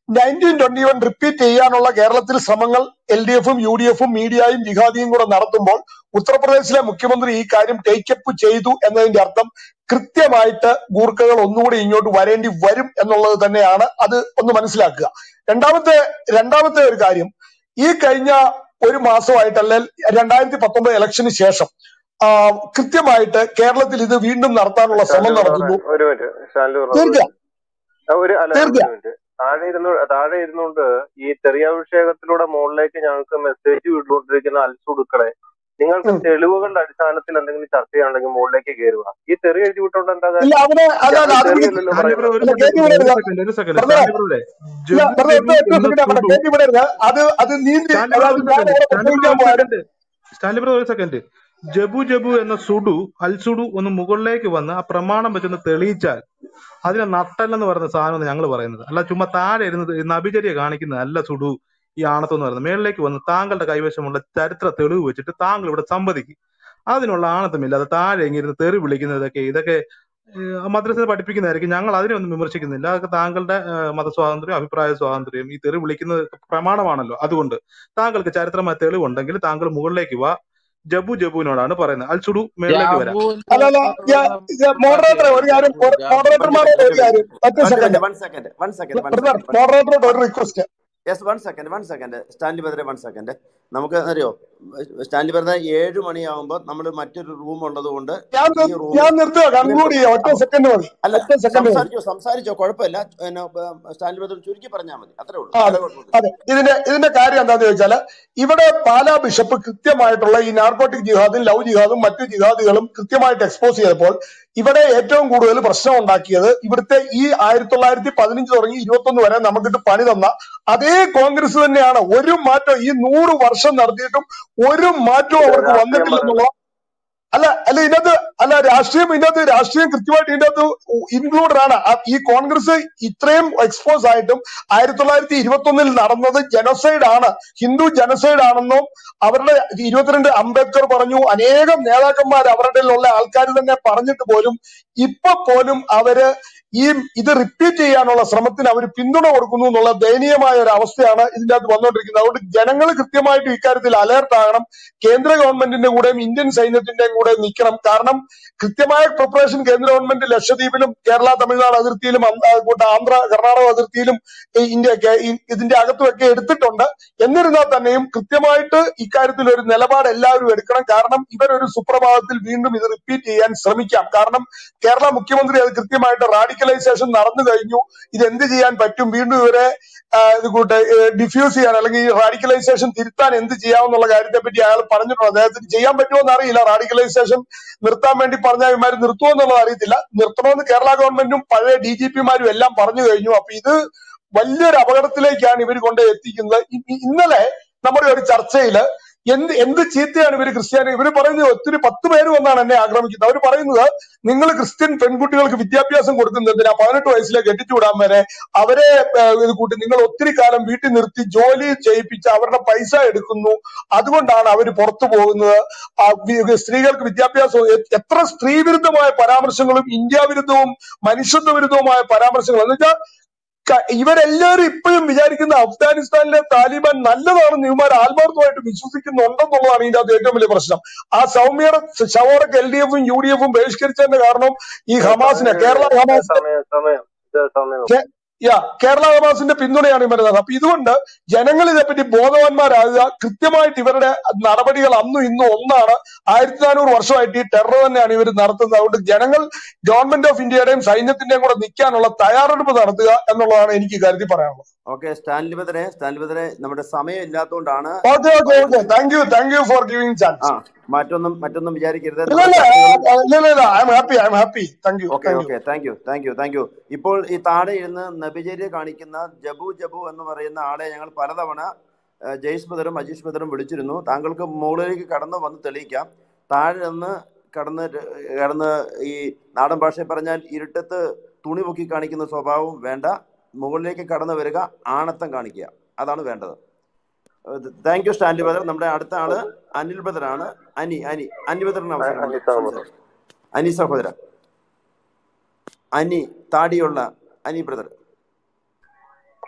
നയൻറ്റീൻ ട്വന്റി വൺ റിപ്പീറ്റ് ചെയ്യാനുള്ള കേരളത്തിൽ ശ്രമങ്ങൾ എൽ ഡി എഫും യു ഡി എഫും മീഡിയയും ജിഹാദിയും കൂടെ നടത്തുമ്പോൾ ഉത്തർപ്രദേശിലെ മുഖ്യമന്ത്രി ഈ കാര്യം ടേക്കപ്പ് ചെയ്തു എന്നതിന്റെ അർത്ഥം കൃത്യമായിട്ട് ഗൂർഖകൾ ഒന്നുകൂടി ഇങ്ങോട്ട് വരേണ്ടി വരും എന്നുള്ളത് തന്നെയാണ് അത് ഒന്ന് മനസ്സിലാക്കുക രണ്ടാമത്തെ രണ്ടാമത്തെ ഒരു കാര്യം ഈ കഴിഞ്ഞ ഒരു മാസമായിട്ടല്ല രണ്ടായിരത്തി പത്തൊമ്പത് ഇലക്ഷന് ശേഷം ആ, കൃത്യമായിട്ട് കേരളത്തിൽ ഇത് വീണ്ടും നടത്താനുള്ള ശ്രമം ഷാൻലി ബ്രദറെ നടത്തുന്നു ഒരു മിനിറ്റ് ഷാൻലി ബ്രദർ ഒരു തീർക്കുക മിനിറ്റ് ആ, ഒരു അല്ല ഒരു തീർക്കുക മിനിറ്റ് താഴെ ഇരുന്നു താഴെ ഇരുന്നുകൊണ്ട് ഈ തെറിയാഭിഷേകത്തിലൂടെ മുകളിലേക്ക് ഞങ്ങൾക്ക് മെസ്സേജ് വിട്ടുകൊണ്ടിരിക്കുന്ന അൽസുടുക്കളെ നിങ്ങൾക്ക് ഉം. തെളിവുകളുടെ അടിസ്ഥാനത്തിൽ എന്തെങ്കിലും ചർച്ച ചെയ്യാനുണ്ടെങ്കിൽ മുകളിലേക്ക് കയറുക ഈ തെറി എഴുതി വിട്ടോണ്ട് എന്താ ഇല്ല കാര്യം അവനെ അല്ല ഞാൻ അല്ല അത് വിളിക്ക് തെറിയല്ലല്ലോ സ്റ്റാൻലി ബ്രോ പറയുന്നത് ഒരു അല്ല സെക്കൻഡ് കേട്ടി ഒരു വിടരുത് സെക്കൻഡ് ഒരു സെക്കൻഡ് ബ്രദറെ സ്റ്റാൻലി ബ്രോയിലെ ഇല്ല ജബു ബ്രദർ ജബു ഒറ്റ ഒറ്റ എന്ന സെക്കൻഡ് അവിടെ സുഡു കേട്ടി വിടരുത് അത് അത് നീന്തി സ്റ്റാൻലി ബ്രോ അതായത് ഒരു ഞാൻ സെക്കൻഡ് അവിടെ സ്റ്റാൻലി ബ്രോ പ്രസംഗിക്കാൻ ഒരു പോയാലും സെക്കൻഡ് സ്റ്റാൻലി ബ്രോ ഒരു സെക്കൻഡ് ജബു ജബു എന്ന സുഡു അൽ സുഡു ഒന്ന് മുകളിലേക്ക് വന്ന് ആ പ്രമാണം വെച്ചൊന്ന് തെളിയിച്ചാൽ അതിനെ നട്ടല്ലെന്ന് പറയുന്ന സാധനം ഞങ്ങൾ പറയുന്നത് അല്ല ചുമ്മാ താഴെ ഇരുന്നത് ഈ നബിചര്യ കാണിക്കുന്ന അല്ല സുഡു ഈ ആണത്വം എന്ന് പറയുന്നത് മേളിലേക്ക് വന്ന് താങ്കളുടെ കൈവശമുള്ള ചരിത്ര തെളിവ് വെച്ചിട്ട് താങ്കൾ ഇവിടെ സമ്മതിക്കും അതിനുള്ള ആണത്തമില്ലാതെ താഴെ ഇങ്ങിരുന്ന് തെറി വിളിക്കുന്നതൊക്കെ ഇതൊക്കെ ഏഹ് മദ്രസയിൽ പഠിപ്പിക്കുന്നതായിരിക്കും ഞങ്ങൾ അതിനെയൊന്നും വിമർശിക്കുന്നില്ല അതൊക്കെ താങ്കളുടെ ഏഹ് മതസ്വാതന്ത്ര്യം അഭിപ്രായ സ്വാതന്ത്ര്യം ഈ തെറി വിളിക്കുന്നത് പ്രമാണമാണല്ലോ അതുകൊണ്ട് താങ്കൾക്ക് ചരിത്രമായ തെളിവുണ്ടെങ്കിൽ താങ്കൾ മുകളിലേക്ക് വാ ജബു ജബുവിനോടാണ് പറയുന്നത് അൽസുഡു മേളിലേക്ക് വരാം അല്ല അല്ല മോഡറേറ്റർ ഒരു കാര്യം മോഡറേറ്റർമാരോട് ഒരു കാര്യം ഒറ്റ one second one second one second one brother second മോഡറേറ്ററോട് ഒരു request yes one second one second Stanley ബദറെ വൺ സെക്കൻഡ് നമുക്ക് അറിയോ സ്റ്റാൻലി ബദറെ ഏഴ് മണിയാവുമ്പോൾ നമ്മൾ മറ്റൊരു റൂം ഉള്ളത് കൊണ്ട് ഞാൻ ഈ നിർ- റൂമിൽ ഞാൻ നിർത്തുക കൺക്ലൂഡ് ചെയ്യാം ഒറ്റ സെക്കൻഡ് മതി അല്ല ഒറ്റ സെക്കൻഡ് മതി സംസാരിച്ചോ സംസാരിച്ചോ കുഴപ്പമില്ല പിന്നെ, ഏ, സ്റ്റാൻലി ബദർ ചുരുക്കി പറഞ്ഞാൽ മതി അത്രേ ഉള്ളൂ ആ വേറെ അതെ കുഴപ്പമൊന്നുമില്ല അതെ ഇതിന്റെ ഇതിന്റെ കാര്യം എന്താന്ന് ചോദിച്ചാല് ഇവിടെ പാലാ ബിഷപ്പ് കൃത്യമായിട്ടുള്ള ഈ നാർക്കോട്ടിക് ജിഹാദും ലവ് ജിഹാദും മറ്റു ജിഹാദുകളും കൃത്യമായിട്ട് എക്സ്പോസ് ചെയ്തപ്പോൾ ഇവിടെ ഏറ്റവും കൂടുതൽ പ്രശ്നം ഉണ്ടാക്കിയത് ഇവിടുത്തെ ഈ ആയിരത്തി തൊള്ളായിരത്തി പതിനഞ്ച് തുടങ്ങി ഇരുപത്തൊന്ന് വരെ നമുക്കിട്ട് പണി തന്ന അതേ കോൺഗ്രസ് തന്നെയാണ് ഒരു മാറ്റം ഈ നൂറ് വർഷം നടത്തിയിട്ടും ഒരു മാറ്റവും ഇത് അവർക്ക് രാഷ്ട്രീയം വന്നിട്ടില്ല പറയണ്ട എന്നുള്ള അല്ല അല്ല ഇതിനകത്ത് അല്ല രാഷ്ട്രീയം ഇതിനകത്ത് രാഷ്ട്രീയം കൃത്യമായിട്ട് ഇതിനകത്ത് ഇൻക്ലൂഡഡ് ആണ് ആ- ഈ കോൺഗ്രസ് ഇത്രയും എക്സ്പോസ് ആയിട്ടും ആയിരത്തി തൊള്ളായിരത്തി ഇരുപത്തി ഒന്നിൽ നടന്നത് ജനസൈഡ് ആണ് ഹിന്ദു ജനസൈഡ് ആണെന്നും അവരുടെ ഇരുപത്തിരണ്ട് അംബേദ്കർ പറഞ്ഞു അനേകം നേതാക്കന്മാർ അവരുടെ ഉള്ള ആൾക്കാർ തന്നെ പറഞ്ഞിട്ട് പോലും ഇപ്പൊ പോലും അവര് ഈ ഇത് റിപ്പീറ്റ് ചെയ്യാനുള്ള ശ്രമത്തിന് അവർ പിന്തുണ കൊടുക്കുന്നു എന്നുള്ള ദയനീയമായ ഒരു അവസ്ഥയാണ് ഇതിന്റെ അകത്ത് വന്നുകൊണ്ടിരിക്കുന്നത് അതുകൊണ്ട് ജനങ്ങൾ കൃത്യമായിട്ടും ഇക്കാര്യത്തിൽ അലേർട്ട് ആകണം കേന്ദ്ര ഗവൺമെന്റിന്റെ കൂടെയും ഇന്ത്യൻ സൈന്യത്തിന്റെയും കൂടെ നിൽക്കണം കാരണം കൃത്യമായ പ്രിപ്പറേഷൻ കേന്ദ്ര ഗവൺമെന്റ് ലക്ഷദ്വീപിലും കേരള തമിഴ്നാട് അതിർത്തിയിലും അം- ആ, കൂട്ട ആന്ധ്ര കർണാടക അതിർത്തിയിലും ഈ ഇന്ത്യ കേ- ഈ- ഇതിന്റെ അകത്തുമൊക്കെ എടുത്തിട്ടുണ്ട് എന്നിരുന്നാൽ തന്നെയും കൃത്യമായിട്ട് ഇക്കാര്യത്തിൽ ഒരു നിലപാട് എല്ലാവരും എടുക്കണം കാരണം ഇവരൊരു സുപ്രഭാതത്തിൽ വീണ്ടും ഇത് റിപ്പീറ്റ് ചെയ്യാൻ ശ്രമിക്കാം കാരണം കേരള മുഖ്യമന്ത്രി അത് കൃത്യമായിട്ട് റാഡിക്കലൈസേഷൻ നടന്നു കഴിഞ്ഞു ഇത് എന്ത് ചെയ്യാൻ പറ്റും വീണ്ടും ഇവരെ ആ, ഇത് കൂട്ട് ഡിഫ്യൂസ് ചെയ്യാൻ അല്ലെങ്കിൽ ഈ റാഡിക്കലൈസേഷൻ തിരുത്താൻ എന്ത് ചെയ്യാമെന്നുള്ള കാര്യത്തെ പറ്റി അയാൾ പറഞ്ഞിട്ടുണ്ട് അദ്ദേഹത്തിന് ചെയ്യാൻ പറ്റുമോ എന്ന് അറിയില്ല റാഡിക്കലൈസേഷൻ നിർത്താൻ വേണ്ടി പറഞ്ഞാൽ ഇവന്മാർ നിർത്തുമോ എന്നുള്ളത് അറിയത്തില്ല നിർത്തണമെന്ന് കേരള ഗവൺമെന്റും പഴയ ഡി ജി പിമാരും എല്ലാം പറഞ്ഞു കഴിഞ്ഞു അപ്പൊ ഇത് വലിയൊരു അപകടത്തിലേക്കാണ് ഇവർ കൊണ്ട് എത്തിക്കുന്നത് ഇ- ഇ- ഇന്നലെ നമ്മുടെ ഒരു ചർച്ചയില് എന്ത് എന്ത് ചീത്തയാണ് ഇവര് ക്രിസ്ത്യാനി ഇവര് പറയുന്നത് ഒത്തിരി പത്ത് പേര് വന്നാണ് എന്നെ ആക്രമിക്കുന്നത് അവർ പറയുന്നത് നിങ്ങൾ ക്രിസ്ത്യൻ പെൺകുട്ടികൾക്ക് വിദ്യാഭ്യാസം കൊടുക്കുന്നത് എന്തിനാ പതിനെട്ട് വയസ്സിലേക്ക് കെട്ടിച്ചു വിടാൻ വരെ അവരെ ഏഹ്, ഇത് കൂട്ടി നിങ്ങൾ ഒത്തിരി കാലം വീട്ടിൽ നിർത്തി ജോലി ചെയ്യിപ്പിച്ച് അവരുടെ പൈസ എടുക്കുന്നു അതുകൊണ്ടാണ് അവർ പുറത്തു പോകുന്നത് ആ, വി- സ്ത്രീകൾക്ക് വിദ്യാഭ്യാസം എ- എത്ര സ്ത്രീ വിരുദ്ധമായ പരാമർശങ്ങളും ഇന്ത്യ വിരുദ്ധവും മനുഷ്യത്വ വിരുദ്ധവുമായ പരാമർശങ്ങളും എന്ന് വെച്ചാൽ ക- ഇവരെല്ലാവരും ഇപ്പോഴും വിചാരിക്കുന്ന അഫ്ഗാനിസ്ഥാനിലെ താലിബാൻ നല്ലതാണെന്ന് ഇവന്മാർ ആത്മാർത്ഥമായിട്ട് വിശ്വസിക്കുന്നുണ്ടെന്നുള്ളതാണ് ഇതിന്റെ അകത്ത് ഏറ്റവും വലിയ പ്രശ്നം ആ സൗമ്യയുടെ ശവറൊക്കെ എൽ ഡി എഫും യു ഡി എഫും ബഹിഷ്കരിച്ചതിന്റെ കാരണം ഈ ഹമാസിനെ കേരള ഹമാസിനെ സമയം സമയം ഇത് സമയം കേ- യാ കേരള ഹമാസിന്റെ പിന്തുണയാണ് ഈ വരുന്നത് അപ്പൊ ഇതുകൊണ്ട് ജനങ്ങൾ ഇതേപ്പറ്റി ബോധവാന്മാരാകുക കൃത്യമായിട്ട് ഇവരുടെ നടപടികൾ അന്നും ഇന്നും ഒന്നാണ് ആയിരത്തി നാനൂറ് വർഷമായിട്ട് ഈ ടെറർ തന്നെയാണ് ഇവർ നടത്തുന്നത് അതുകൊണ്ട് ജനങ്ങൾ ഗവൺമെന്റ് ഓഫ് ഇന്ത്യയുടെയും സൈന്യത്തിന്റെയും കൂടെ നിൽക്കാനുള്ള തയ്യാറെടുപ്പ് നടത്തുക എന്നുള്ളതാണ് എനിക്ക് കരുതി പറയാനുള്ളത് ഓക്കെ സ്റ്റാൻലി ബദറെ സ്റ്റാൻലി ബദറെ നമ്മുടെ സമയം ഇല്ലാത്തതുകൊണ്ടാണ് okay okay okay thank you thank you for giving ആ ചാൻസ് മറ്റൊന്നും മറ്റൊന്നും വിചാരിക്കരുത് ഇല്ല നമ്മുടെ ഇല്ല ചർച്ചകൾ ആ, ഇല്ല ഇല്ല ഇല്ല I am happy I am happy thank you okay thank you okay thank you thank you thank you ഇപ്പോൾ ഈ താഴെ ഇരുന്ന് നബിചര്യ കാണിക്കുന്ന ജബു ജബു എന്ന് പറയുന്ന ആളെ ഞങ്ങൾ പലതവണ ആ, ജയ്സ് ബദറും അജീഷ് ബദറും വിളിച്ചിരുന്നു താങ്കൾക്ക് മുകളിലേക്ക് കടന്ന് വന്ന് തെളിയിക്കാം താഴെ നിന്ന് കടന്ന് ര- കടന്ന് ഈ നാടൻ ഭാഷയിൽ പറഞ്ഞാൽ ഇരുട്ടത്ത് തുണി പൊക്കി കാണിക്കുന്ന സ്വഭാവം വേണ്ട മുകളിലേക്ക് കടന്നു വരിക ആണത്തം കാണിക്കുക അതാണ് വേണ്ടത് താങ്ക് യു സ്റ്റാൻലി ബദർ നമ്മുടെ അടുത്ത ആള് അനിൽ ബദറാണ് അനി അനി അനി ബദറിന് അവസരം അനി കൊടുക്കും സഹോദരൻ സംസാരിക്കും അനി സഹോദര അനി താടിയുള്ള അനി ബ്രദർ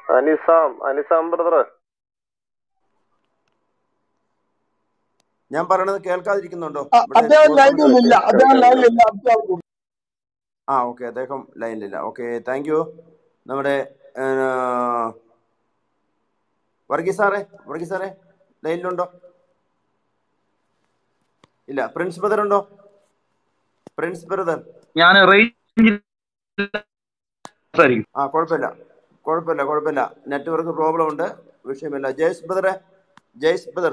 അനിസാം അനിസാം ബ്രദർ ഞാൻ പറയണത് കേൾക്കാതിരിക്കുന്നുണ്ടോ ആ, ഇവിടെ അദ്ദേഹം വോയിസ് ലൈനിലില്ല അദ്ദേഹം ലൈനിലില്ല അദ്ദേഹം കൊടുക്കും. ആ ഓക്കെ അദ്ദേഹം ലൈനിലില്ല ഓക്കെ താങ്ക് യു നമ്മുടെ ആ, വർഗീസ് സാറേ വർഗീസ് സാറേ ലൈനിലുണ്ടോ ഇല്ല പ്രിൻസ് ബ്രദർ ഉണ്ടോ പ്രിൻസ് ബ്രദർ ഞാൻ റേഞ്ചിൽ സംസാരിക്കും ആ കുഴപ്പമില്ല കുഴപ്പമില്ല കുഴപ്പമില്ല നെറ്റ്വർക്ക് പ്രോബ്ലം ഉണ്ട് വിഷയമില്ല ജയ്സ് ബ്രദറെ ജയ്സ് ബ്രദർ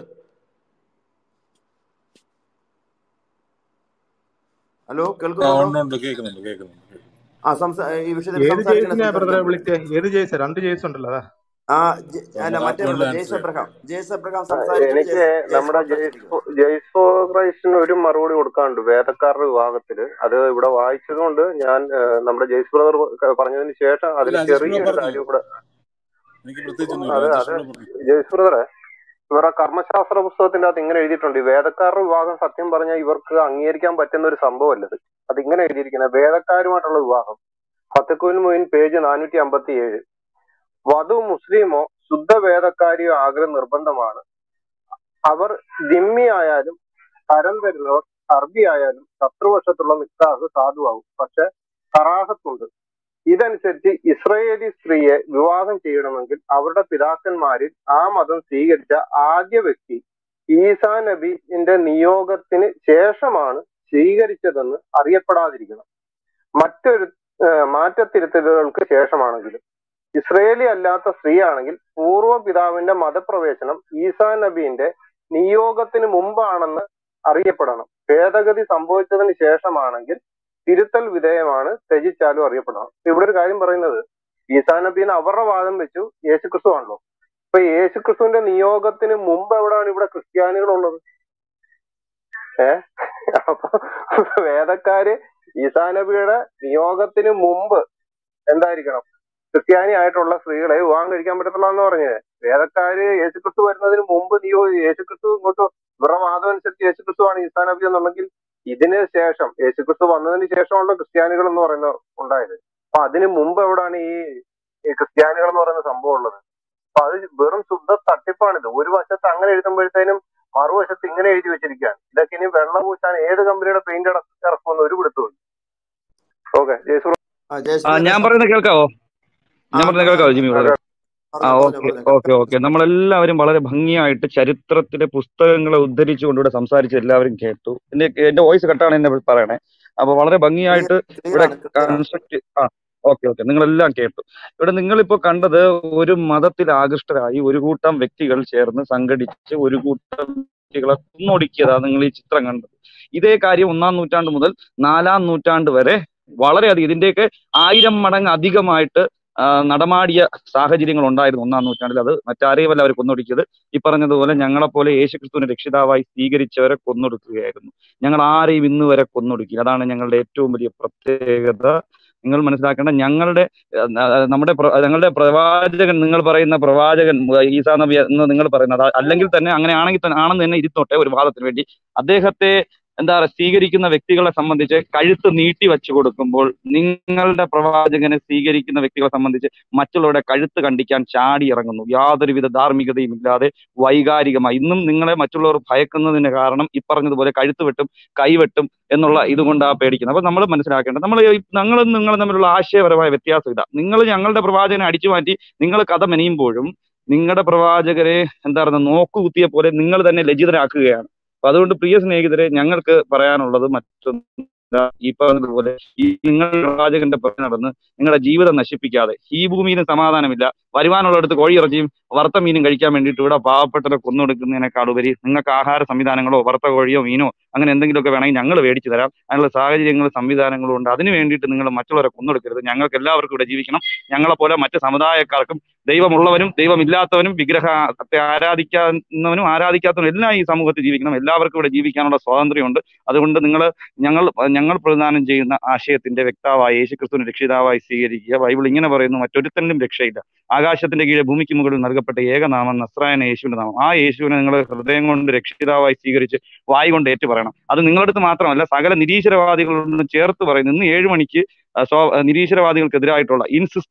ഹലോ ആ കേൾക്കുന്നുണ്ടോ ഉണ്ട് ഉണ്ട് കേൾക്കുന്നുണ്ട് കേൾക്കുന്നുണ്ട് ആ സംസാ ഈ വിഷയത്തിൽ ഏത് സംസാരിക്കണം ജെയ്സിനാ ബ്രദറെ സംസാരിക്കാൻ വിളിച്ചേ ഏത് ജെയ്സ് രണ്ട് ജെയ്സ് ഉണ്ടല്ലോ അതാ ആ ജെ- അല്ല മറ്റേ ലാസ്റ്റ് ബ്രദർ ആൻസർ ജയ്സ് ചെയ്യാം എബ്രഹാം ജയ്സ് എബ്രഹാം ആ, സംസാരിച്ചിട്ട് എനിക്ക് ജയ്സ് ജയ്സ് നമ്മുടെ സംസാരിച്ചിരിക്കും ജയ്സ് ജയ്സോ ക്രൈസ്റ്റിന് ഒരു മറുപടി കൊടുക്കാനുണ്ട് വേദക്കാരുടെ വിഭാഗത്തില് അത് ഇവിടെ വായിച്ചതുകൊണ്ട് ഞാൻ ആ, നമ്മുടെ ജയ്സ് ബ്രദർ പറഞ്ഞതിന് ശേഷം ഇല്ല അതിൽ അജീഷ് ബ്രോ ചെറിയൊരു പറഞ്ഞു കാര്യം കൂടെ എനിക്ക് പ്രത്യേകിച്ചൊന്നുമില്ല അത് അജീഷ് അത് ബ്രോ പറഞ്ഞു ജയ്സ് ബ്രദറെ ഇവരുടെ കർമ്മശാസ്ത്ര പുസ്തകത്തിന്റെ അകത്ത് ഇങ്ങനെ എഴുതിയിട്ടുണ്ട് ഈ വേദക്കാരുടെ വിവാഹം സത്യം പറഞ്ഞാൽ ഇവർക്ക് അംഗീകരിക്കാൻ പറ്റുന്ന ഒരു സംഭവമല്ലത് അത് ഇങ്ങനെ എഴുതിയിരിക്കുന്നത് വേദക്കാരുമായിട്ടുള്ള വിവാഹം ഫത്തക്കുവിൻ മൊയിൻ പേജ് നാനൂറ്റി അമ്പത്തി ഏഴ് വധു മുസ്ലിമോ ശുദ്ധ വേദക്കാരിയോ ആഗ്രഹം നിർബന്ധമാണ് അവർ ദിമ്മി ആയാലും തരം തരുന്നവർ അറബി ആയാലും ശത്രുവശത്തുള്ള നിക്കാഹ് സാധുവാകും പക്ഷെ കറാഹത്തുണ്ട് ഇതനുസരിച്ച് ഇസ്രയേലി സ്ത്രീയെ വിവാഹം ചെയ്യണമെങ്കിൽ അവരുടെ പിതാക്കന്മാരിൽ ആ മതം സ്വീകരിച്ച ആദ്യ വ്യക്തി ഈസാ നബിന്റെ നിയോഗത്തിന് ശേഷമാണ് സ്വീകരിച്ചതെന്ന് അറിയപ്പെടാതിരിക്കണം മറ്റൊരു ഏഹ് മാറ്റത്തിരുത്തലുകൾക്ക് ശേഷമാണെങ്കിലും ഇസ്രയേലി അല്ലാത്ത സ്ത്രീയാണെങ്കിൽ പൂർവ്വ പിതാവിന്റെ മതപ്രവേശനം ഈസാ നബീന്റെ നിയോഗത്തിന് മുമ്പാണെന്ന് അറിയപ്പെടണം ഭേദഗതി സംഭവിച്ചതിന് ശേഷമാണെങ്കിൽ തിരുത്തൽ വിധേയമാണ് ത്യജിച്ചാലും അറിയപ്പെടണം ഇവിടെ ഒരു കാര്യം പറയുന്നത് ഈസാ നബീന്ന് അവരുടെ വാദം വെച്ചു യേശുക്രിസ്തു ആണല്ലോ ഇപ്പൊ യേശുക്രിസ്തുവിന്റെ നിയോഗത്തിന് മുമ്പ് എവിടെയാണ് ഇവിടെ ക്രിസ്ത്യാനികൾ ഉള്ളത് ഏഹ് അപ്പൊ വേദക്കാര് ഈസാ നബിയുടെ നിയോഗത്തിന് മുമ്പ് എന്തായിരിക്കണം ക്രിസ്ത്യാനി ആയിട്ടുള്ള സ്ത്രീകളെ വിവാഹം കഴിക്കാൻ പറ്റത്തുള്ള എന്ന് പറഞ്ഞത് വേദക്കാര് യേശുക്രിസ്തു വരുന്നതിന് മുമ്പ് നീയോ യേശുക്രിസ്തു ഇങ്ങോട്ട് ഇവരുടെ വാദം അനുസരിച്ച് യേശുക്രിസ്തു ആണ് ഈസാ നബി എന്നുണ്ടെങ്കിൽ ഇതിന് ശേഷം യേശുക്രിസ്തു വന്നതിന് ശേഷമുള്ള ക്രിസ്ത്യാനികൾ എന്ന് പറയുന്ന ഉണ്ടായത് അപ്പൊ അതിന് മുമ്പ് എവിടാണ് ഈ ഈ ക്രിസ്ത്യാനികൾ എന്ന് പറയുന്ന സംഭവം ഉള്ളത് അപ്പൊ അത് വെറും ശുദ്ധ തട്ടിപ്പാണിത് ഒരു വശത്ത് അങ്ങനെ എഴുതുമ്പോഴത്തേനും മറുവശത്ത് ഇങ്ങനെ എഴുതി വെച്ചിരിക്കുകയാണ് ഇതൊക്കെ ഇനി വെള്ളം പൂശാൻ ഏത് കമ്പനിയുടെ പെയിന്റ് ഇറക്കുമെന്ന് ഒരു പിടുത്തവും ഓക്കെ ജയസു ആ ജയ്സ് ആ ബ്രദറെ ഞാൻ സം- പറയുന്നത് കേൾക്കാവോ ആ ഞാൻ പറയുന്നത് പറഞ്ഞോ കേൾക്കാവോ ജിമ്മി ബ്രദർ ആ പറഞ്ഞോ പറഞ്ഞോ ഓക്കെ പറഞ്ഞോ ഓക്കെ ഓക്കെ നമ്മളെല്ലാവരും വളരെ ഭംഗിയായിട്ട് ചരിത്രത്തിലെ പുസ്തകങ്ങളെ ഉദ്ധരിച്ചുകൊണ്ട് ഇവിടെ സംസാരിച്ച് എല്ലാവരും കേട്ടു എന്റെ എന്റെ വോയിസ് കട്ടാണ് എന്നെ പറയണേ അപ്പൊ വളരെ ക്ലിയർ ഭംഗിയായിട്ട് ക്ലിയർ ഇവിടെ ആണ് ക്ലിയർ ആണ് കൺസ്ട്രക്ട് ആ ഓക്കെ ഓക്കെ നിങ്ങളെല്ലാം കേട്ടു ഇവിടെ നിങ്ങളിപ്പോ കണ്ടത് ഒരു മതത്തിൽ ആകൃഷ്ടരായി ഒരു കൂട്ടം വ്യക്തികൾ ചേർന്ന് സംഘടിച്ച് ഒരു കൂട്ടം വ്യക്തികളെ കുന്നൊടുക്കിയതാണ് നിങ്ങൾ ഈ ചിത്രം കണ്ടത് ഇതേ കാര്യം ഒന്നാം നൂറ്റാണ്ട് മുതൽ നാലാം നൂറ്റാണ്ട് വരെ വളരെയധികം ഇതിന്റെയൊക്കെ ആയിരം മടങ്ങ് അധികമായിട്ട് ആ, നടമാടിയ സാഹചര്യങ്ങൾ ഉണ്ടായിരുന്നു ഒന്നാം നൂറ്റാണ്ടിൽ അത് മറ്റാരെയുമല്ല അവർ കൊന്നൊടുക്കിയത് ഈ പറഞ്ഞതുപോലെ ഞങ്ങളെപ്പോലെ യേശുക്രിസ്തുവിനെ രക്ഷിതാവായി സ്വീകരിച്ചവരെ കൊന്നൊടുക്കുകയായിരുന്നു ഞങ്ങൾ ആരെയും ഇന്ന് വരെ കൊന്നൊടുക്കി അതാണ് ഞങ്ങളുടെ ഏറ്റവും വലിയ പ്രത്യേകത നിങ്ങൾ മനസ്സിലാക്കേണ്ട ഞങ്ങളുടെ ഏഹ്, ന- നമ്മുടെ പ്ര- ഞങ്ങളുടെ പ്രവാചകൻ നിങ്ങൾ പറയുന്ന പ്രവാചകൻ ഏഹ്, ഈസാ നബി എന്ന് നിങ്ങൾ പറയുന്നത് അത് അല്ലെങ്കിൽ തന്നെ അങ്ങനെ ആണെങ്കിൽ തന്നെ ആണെന്ന് തന്നെ ഇരുന്നോട്ടെ ഒരു വാദത്തിന് വേണ്ടി അദ്ദേഹത്തെ എന്താ പറയുക സ്വീകരിക്കുന്ന വ്യക്തികളെ സംബന്ധിച്ച് കഴുത്ത് നീട്ടി വെച്ചു കൊടുക്കുമ്പോൾ നിങ്ങളുടെ പ്രവാചകനെ സ്വീകരിക്കുന്ന വ്യക്തികളെ സംബന്ധിച്ച് മറ്റുള്ളവരുടെ കഴുത്ത് കണ്ടിക്കാൻ ചാടി ഇറങ്ങുന്നു യാതൊരുവിധ ധാർമ്മികതയും ഇല്ലാതെ വൈകാരികമായി ഇന്നും നിങ്ങളെ മറ്റുള്ളവർ ഭയക്കുന്നതിന് കാരണം ഈ പറഞ്ഞതുപോലെ കഴുത്ത് വെട്ടും കൈവെട്ടും എന്നുള്ള ഇതുകൊണ്ടാ പേടിക്കുന്നത് അപ്പൊ നമ്മൾ മനസ്സിലാക്കേണ്ടത് നമ്മൾ ഞങ്ങളും നിങ്ങളും തമ്മിലുള്ള ആശയപരമായ വ്യത്യാസം ഇതാ നിങ്ങൾ ഞങ്ങളുടെ പ്രവാചകനെ അടിച്ചു മാറ്റി നിങ്ങൾ കഥ മെനയുമ്പോഴും നിങ്ങളുടെ പ്രവാചകരെ എന്താ പറയുക നോക്കുകുത്തിയെ പോലെ നിങ്ങൾ തന്നെ ലജ്ജിതരാക്കുകയാണ് അപ്പൊ അതുകൊണ്ട് പ്രിയ സ്നേഹിതരെ ഞങ്ങൾക്ക് പറയാനുള്ളത് മറ്റൊന്ന് ഈ പറഞ്ഞതുപോലെ ഈ നിങ്ങളുടെ പ്രവാചകന്റെ പുറകെ നടന്ന് നിങ്ങളുടെ ജീവിതം നശിപ്പിക്കാതെ ഈ ഭൂമിയിൽ സമാധാനമില്ല വരുവാനുള്ളിടത്ത് കോഴിയിറച്ചിയും വറുത്ത മീനും കഴിക്കാൻ വേണ്ടിയിട്ട് ഇവിടെ പാവപ്പെട്ടവരെ കൊന്നൊടുക്കുന്നതിനേക്കാൾ ഉപരി നിങ്ങൾക്ക് ആഹാര സംവിധാനങ്ങളോ വറുത്ത കോഴിയോ മീനോ അങ്ങനെ എന്തെങ്കിലുമൊക്കെ വേണമെങ്കിൽ ഞങ്ങൾ മേടിച്ചു തരാം അതിനുള്ള സാഹചര്യങ്ങളും സംവിധാനങ്ങളും ഉണ്ട് അതിന് വേണ്ടിയിട്ട് നിങ്ങൾ മറ്റുള്ളവരെ കൊന്നൊടുക്കരുത് ഞങ്ങൾക്ക് എല്ലാവർക്കും ഇവിടെ ജീവിക്കണം ഞങ്ങളെ പോലെ മറ്റ് സമുദായക്കാർക്കും ദൈവമുള്ളവനും ദൈവമില്ലാത്തവനും വിഗ്രഹത്തെ ആരാധിക്കുന്നവനും ആരാധിക്കാത്തവനും എല്ലാം ഈ സമൂഹത്തിൽ ജീവിക്കണം എല്ലാവർക്കും ഇവിടെ ജീവിക്കാനുള്ള സ്വാതന്ത്ര്യമുണ്ട് അതുകൊണ്ട് നിങ്ങൾ ഞങ്ങൾ ഞങ്ങൾ പ്രദാനം ചെയ്യുന്ന ആശയത്തിന്റെ വ്യക്താവായ യേശുക്രിസ്തുവിനെ രക്ഷിതാവായി സ്വീകരിക്കുക ബൈബിൾ ഇങ്ങനെ പറയുന്നു മറ്റൊരുത്തനും രക്ഷയില്ല ആകാശത്തിന്റെ കീഴെ ഭൂമിക്ക് മുകളിൽ നൽകപ്പെട്ട ഏകനാമം നസ്രായന യേശുവിന്റെ നാമം ആ യേശുവിനെ നിങ്ങൾ ഹൃദയം കൊണ്ട് രക്ഷിതാവായി സ്വീകരിച്ച് വായി കൊണ്ട് ഏറ്റു പറയണം അത് നിങ്ങളുടെ അടുത്ത് മാത്രമല്ല സകല നിരീശ്വരവാദികളോട് ചേർത്ത് പറയുന്നു ഇന്ന് ഏഴ് മണിക്ക് ആ, സ്വ- ആ, നിരീശ്വരവാദികൾക്കെതിരായിട്ടുള്ള ഇൻസിസ്റ്റ്